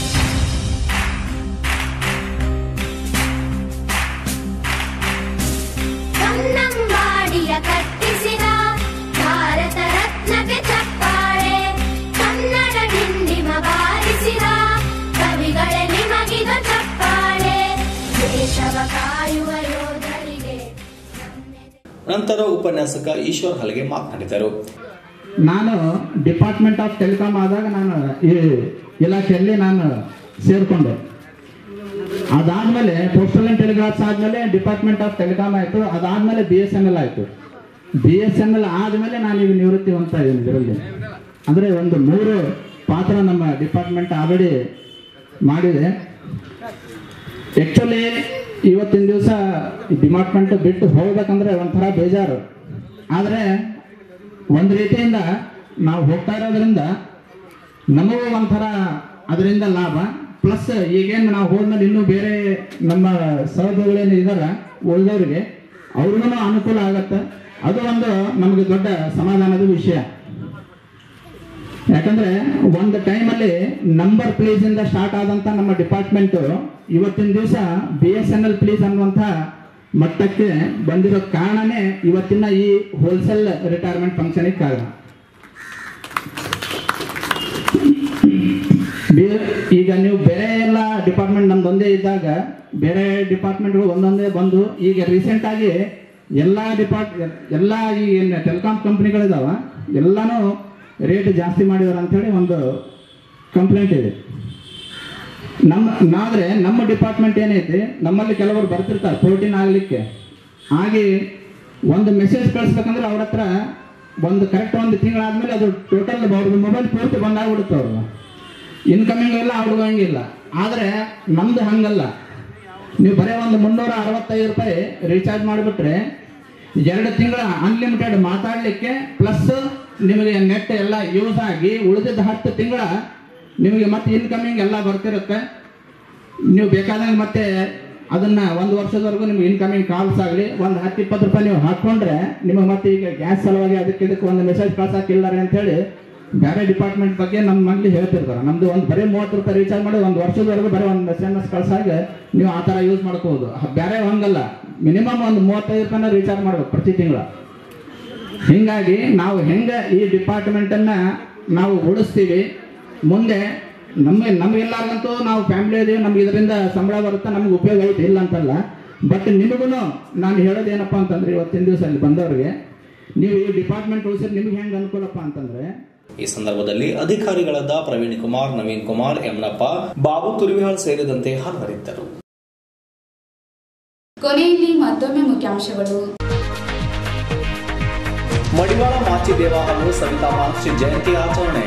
ಕನ್ನಂಬಾಡಿಯ ಕಟ್ಟಿಸಿದ ಭಾರತ ರತ್ನಕ್ಕೆ ಚಪ್ಪಾಳೆ ಕನ್ನಡ ಡಿಂಡಿಮ ಬಾರಿಸಿದ ಕವಿಗಳೇ ನಿಮಗಿದ ಚಪ್ಪಾಳೆ ದೇಶವ ಕಾಯುವ ಯೋಧರಿಗೆ ನಂತರ ಉಪನ್ಯಾಸಕ ಈಶ್ವರ್ ಹಲಗೆ ಮಾತನಾಡಿದರು ನಾನು ಡಿಪಾರ್ಟ್ಮೆಂಟ್ ಆಫ್ ಟೆಲಿಕಾಮ್ ಆದಾಗ ನಾನು ಈ ಇಲಾಖೆಯಲ್ಲಿ ನಾನು ಸೇರಿಕೊಂಡೆ ಅದಾದಮೇಲೆ ಪೋಸ್ಟಲ್ ಆ್ಯಂಡ್ ಟೆಲಿಗ್ರಾಫ್ಸ್ ಆದಮೇಲೆ ಡಿಪಾರ್ಟ್ಮೆಂಟ್ ಆಫ್ ಟೆಲಿಕಾಮ್ ಆಯಿತು ಅದಾದಮೇಲೆ ಬಿ ಎಸ್ ಎನ್ ಎಲ್ ಆಯಿತು ಬಿ ಎಸ್ ಎನ್ ಎಲ್ ಆದಮೇಲೆ ನಾನು ಈಗ ನಿವೃತ್ತಿ ಹೊಂದ್ತಾ ಇದ್ದೀನಿ ಇದರಲ್ಲಿ ಅಂದರೆ ಒಂದು ಮೂರು ಪಾತ್ರ ನಮ್ಮ ಡಿಪಾರ್ಟ್ಮೆಂಟ್ ಆಲ್ರೆಡಿ ಮಾಡಿದೆ ಆ್ಯಕ್ಚುಲಿ ಇವತ್ತಿನ ದಿವಸ ಡಿಪಾರ್ಟ್ಮೆಂಟ್ ಬಿಟ್ಟು ಹೋಗ್ಬೇಕಂದ್ರೆ ಒಂಥರ ಬೇಜಾರು ಆದರೆ ಒಂದು ರೀತಿಯಿಂದ ನಾವು ಹೋಗ್ತಾ ಇರೋದ್ರಿಂದ ನಮಗೂ ಒಂಥರ ಅದರಿಂದ ಲಾಭ ಪ್ಲಸ್ ಈಗೇನು ನಾವು ಹೋದ್ಮೇಲೆ ಇನ್ನೂ ಬೇರೆ ನಮ್ಮ ಸಹೋದ್ಯೋಗಿಗಳೇನು ಇದಾರ ಉಳಿದವರಿಗೆ ಅವ್ರಿಗೂ ಅನುಕೂಲ ಆಗತ್ತೆ ಅದು ಒಂದು ನಮಗೆ ದೊಡ್ಡ ಸಮಾಧಾನದ ವಿಷಯ ಯಾಕಂದ್ರೆ ಒಂದು ಟೈಮಲ್ಲಿ ನಂಬರ್ ಪ್ಲೀಸ್ ಇಂದ ಸ್ಟಾರ್ಟ್ ಆದಂತ ನಮ್ಮ ಡಿಪಾರ್ಟ್ಮೆಂಟ್ ಇವತ್ತಿನ ದಿವಸ B S N L please ಅನ್ನುವಂಥ ಮಟ್ಟಕ್ಕೆ ಬಂದಿರೋ ಕಾರಣನೇ ಇವತ್ತಿನ ಈ ಹೋಲ್ಸೇಲ್ ರಿಟೈರ್ಮೆಂಟ್ ಫಂಕ್ಷನಿಗೆ ಕಾರಣ ಬೇ- ಈಗ ನೀವು ಬೇರೆ ಎಲ್ಲ ಡಿಪಾರ್ಟ್ಮೆಂಟ್ ನಮ್ದು ಒಂದೇ ಇದ್ದಾಗ ಬೇರೆ ಡಿಪಾರ್ಟ್ಮೆಂಟ್ಗಳು ಒಂದೊಂದೇ ಬಂದು ಈಗ ರೀಸೆಂಟ್ ಆಗಿ ಎಲ್ಲ ಡಿಪಾರ್ಟ್ ಎಲ್ಲ ಈ ಟೆಲಿಕಾಂ ಕಂಪ್ನಿಗಳಿದಾವ ಎಲ್ಲಾನು ರೇಟ್ ಜಾಸ್ತಿ ಮಾಡಿದಾರೆ ಅಂತೇಳಿ ಒಂದು ಕಂಪ್ಲೇಂಟ್ ಇದೆ ನಮ್ಮ ನಾದ್ರೆ ನಮ್ಮ ಡಿಪಾರ್ಟ್ಮೆಂಟ್ ಏನೈತಿ ನಮ್ಮಲ್ಲಿ ಕೆಲವರು ಬರ್ತಿರ್ತಾರೆ ಪ್ರೋಟೀನ್ ಆಗಲಿಕ್ಕೆ ಹಾಗೆ ಒಂದು ಮೆಸೇಜ್ ಕಳಿಸ್ಬೇಕಂದ್ರೆ ಅವ್ರ ಹತ್ರ ಒಂದು ಕರೆಕ್ಟ್ ಒಂದು ತಿಂಗಳಾದ್ಮೇಲೆ ಅದು ಟೋಟಲ್ ಅವ್ರದ್ದು ಮೊಬೈಲ್ ಪೂರ್ತಿ ಬಂದಾಗ್ಬಿಡುತ್ತೆ ಅವ್ರದ್ದು ಇನ್ಕಮಿಂಗ್ ಇಲ್ಲ ಔಟ್ಗೋಯಿಂಗ್ ಇಲ್ಲ ಆದರೆ ನಮ್ದು ಹಂಗಲ್ಲ ನೀವು ಬರೀ ಒಂದು ಮುನ್ನೂರ ಅರವತ್ತೈದು ರೂಪಾಯಿ ರೀಚಾರ್ಜ್ ಮಾಡಿಬಿಟ್ರೆ ಎರಡು ತಿಂಗಳ ಅನ್ಲಿಮಿಟೆಡ್ ಮಾತಾಡಲಿಕ್ಕೆ ಪ್ಲಸ್ ನಿಮಗೆ ನೆಟ್ ಎಲ್ಲ ಯೂಸ್ ಆಗಿ ಉಳಿದಿದ್ದ ಹತ್ತು ತಿಂಗಳ ನಿಮಗೆ ಮತ್ತೆ ಇನ್ಕಮಿಂಗ್ ಎಲ್ಲ ಬರ್ತಿರುತ್ತೆ ನೀವು ಬೇಕಾದಂಗೆ ಮತ್ತೆ ಅದನ್ನ ಒಂದು ವರ್ಷದವರೆಗೂ ನಿಮ್ಗೆ ಇನ್ಕಮಿಂಗ್ ಕಾಲ್ಸ್ ಆಗಲಿ ಒಂದು ಹತ್ತು ಇಪ್ಪತ್ತು ರೂಪಾಯಿ ನೀವು ಹಾಕ್ಕೊಂಡ್ರೆ ನಿಮಗೆ ಮತ್ತೆ ಈಗ ಗ್ಯಾಸ್ ಸಲುವಾಗಿ ಅದಕ್ಕೆ ಇದಕ್ಕೆ ಒಂದು ಮೆಸೇಜ್ ಕಳ್ಸಕ್ಕಿಲ್ಲರೆ ಅಂತೇಳಿ ಬೇರೆ ಡಿಪಾರ್ಟ್ಮೆಂಟ್ ಬಗ್ಗೆ ನಮ್ಮ ಮಂದಿ ಹೇಳ್ತಿರ್ತಾರೆ ನಮ್ದು ಒಂದು ಬರೀ ಮೂವತ್ತು ರೂಪಾಯಿ ರೀಚಾರ್ಜ್ ಮಾಡಿ ಒಂದು ವರ್ಷದವರೆಗೂ ಬರೀ ಒಂದು ಎಸ್ ಎಮ್ ಎಸ್ ಕಳ್ಸಾಗ ನೀವು ಆ ಥರ ಯೂಸ್ ಮಾಡ್ಕೋಬೋದು ಬೇರೆ ಹಂಗಲ್ಲ ಮಿನಿಮಮ್ ಒಂದು ಮೂವತ್ತೈದು ರೂಪಾಯಿನ ರೀಚಾರ್ಜ್ ಮಾಡ್ಬೇಕು ಪ್ರತಿ ತಿಂಗಳ ಹಿಂಗಾಗಿ ನಾವು ಹೆಂಗೆ ಈ ಡಿಪಾರ್ಟ್ಮೆಂಟನ್ನು ನಾವು ಉಳಿಸ್ತೀವಿ ಮುಂದೆ ನಮ್ಮ ನಮಗೆಲ್ಲರಿಗಂತೂ ನಾವು ಫ್ಯಾಮಿಲಿ ಇದೀವಿ ನಮ್ಗೆ ಇದರಿಂದ ಸಂಬಳ ಬರುತ್ತೆ ನಮ್ಗೆ ಉಪಯೋಗ ಐತೆ ಇಲ್ಲ ಅಂತಲ್ಲ ಬಟ್ ನಿಮಗೂ ನಾನು ಹೇಳೋದೇನಪ್ಪ ಅಂತಂದ್ರೆ ಇವತ್ತಿನ ದಿವಸ ಅಲ್ಲಿ ಬಂದವ್ರಿಗೆ ನೀವು ಈ ಡಿಪಾರ್ಟ್ಮೆಂಟ್ ಉಳಿಸಿದ್ರೆ ನಿಮ್ಗೆ ಹೆಂಗೆ ಅನುಕೂಲಪ್ಪ ಅಂತಂದ್ರೆ ಈ ಸಂದರ್ಭದಲ್ಲಿ ಅಧಿಕಾರಿಗಳಾದ ಪ್ರವೀಣ್ ಕುಮಾರ್ ನವೀನ್ ಕುಮಾರ್ ಯಮನಪ್ಪ ಬಾಬು ತುರ್ವಿಹಾಳ್ ಸೇರಿದಂತೆ ಹಲವರಿದ್ದರು ಕೊನೆಯಲ್ಲಿ ಮತ್ತೊಮ್ಮೆ ಮುಖ್ಯಾಂಶಗಳು ಮಡಿವಾಳ ಮಾಚಿದೇವ ಹಾಗೂ ಸವಿತಾ ಮಹರ್ಷಿ ಜಯಂತಿ ಆಚರಣೆ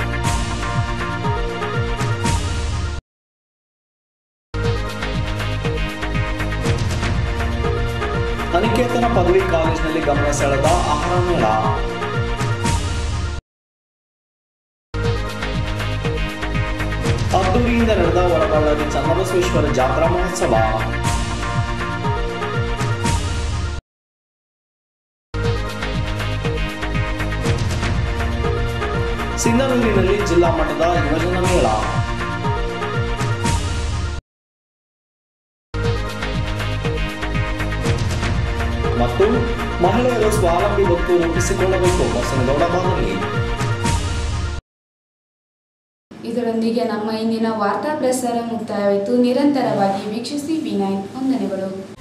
ಅನಿಕೇತನ ಪದವಿ ಕಾಲೇಜಿನಲ್ಲಿ ಗಮನ ಸೆಳೆದ ಆಹಾರ ಮೇಳ ಅದ್ದೂರಿಯಿಂದ ನಡೆದ ಹೊರಬಳ್ಳಾರಿ ಚನ್ನಬಸವೇಶ್ವರ ಜಾತ್ರಾ ಮಹೋತ್ಸವ ಸಿಂಧನೂರಿನಲ್ಲಿ ಜಿಲ್ಲಾ ಮಟ್ಟದ ಯುವಜನ ಮೇಳ ಮತ್ತು ಮಹಿಳೆಯರು ಸ್ವಾವಲಂಬಿ ಬದುಕು ರೂಪಿಸಿಕೊಳ್ಳಬೇಕು ಬಸನಗೌಡ ಮಾದರಿ ಇದರೊಂದಿಗೆ ನಮ್ಮ ಇಂದಿನ ವಾರ್ತಾ ಪ್ರಸಾರ ಮುಕ್ತಾಯವಾಯಿತು ನಿರಂತರವಾಗಿ ವೀಕ್ಷಿಸಿ ವಿನಯ್ ವಂದನೆಗಳು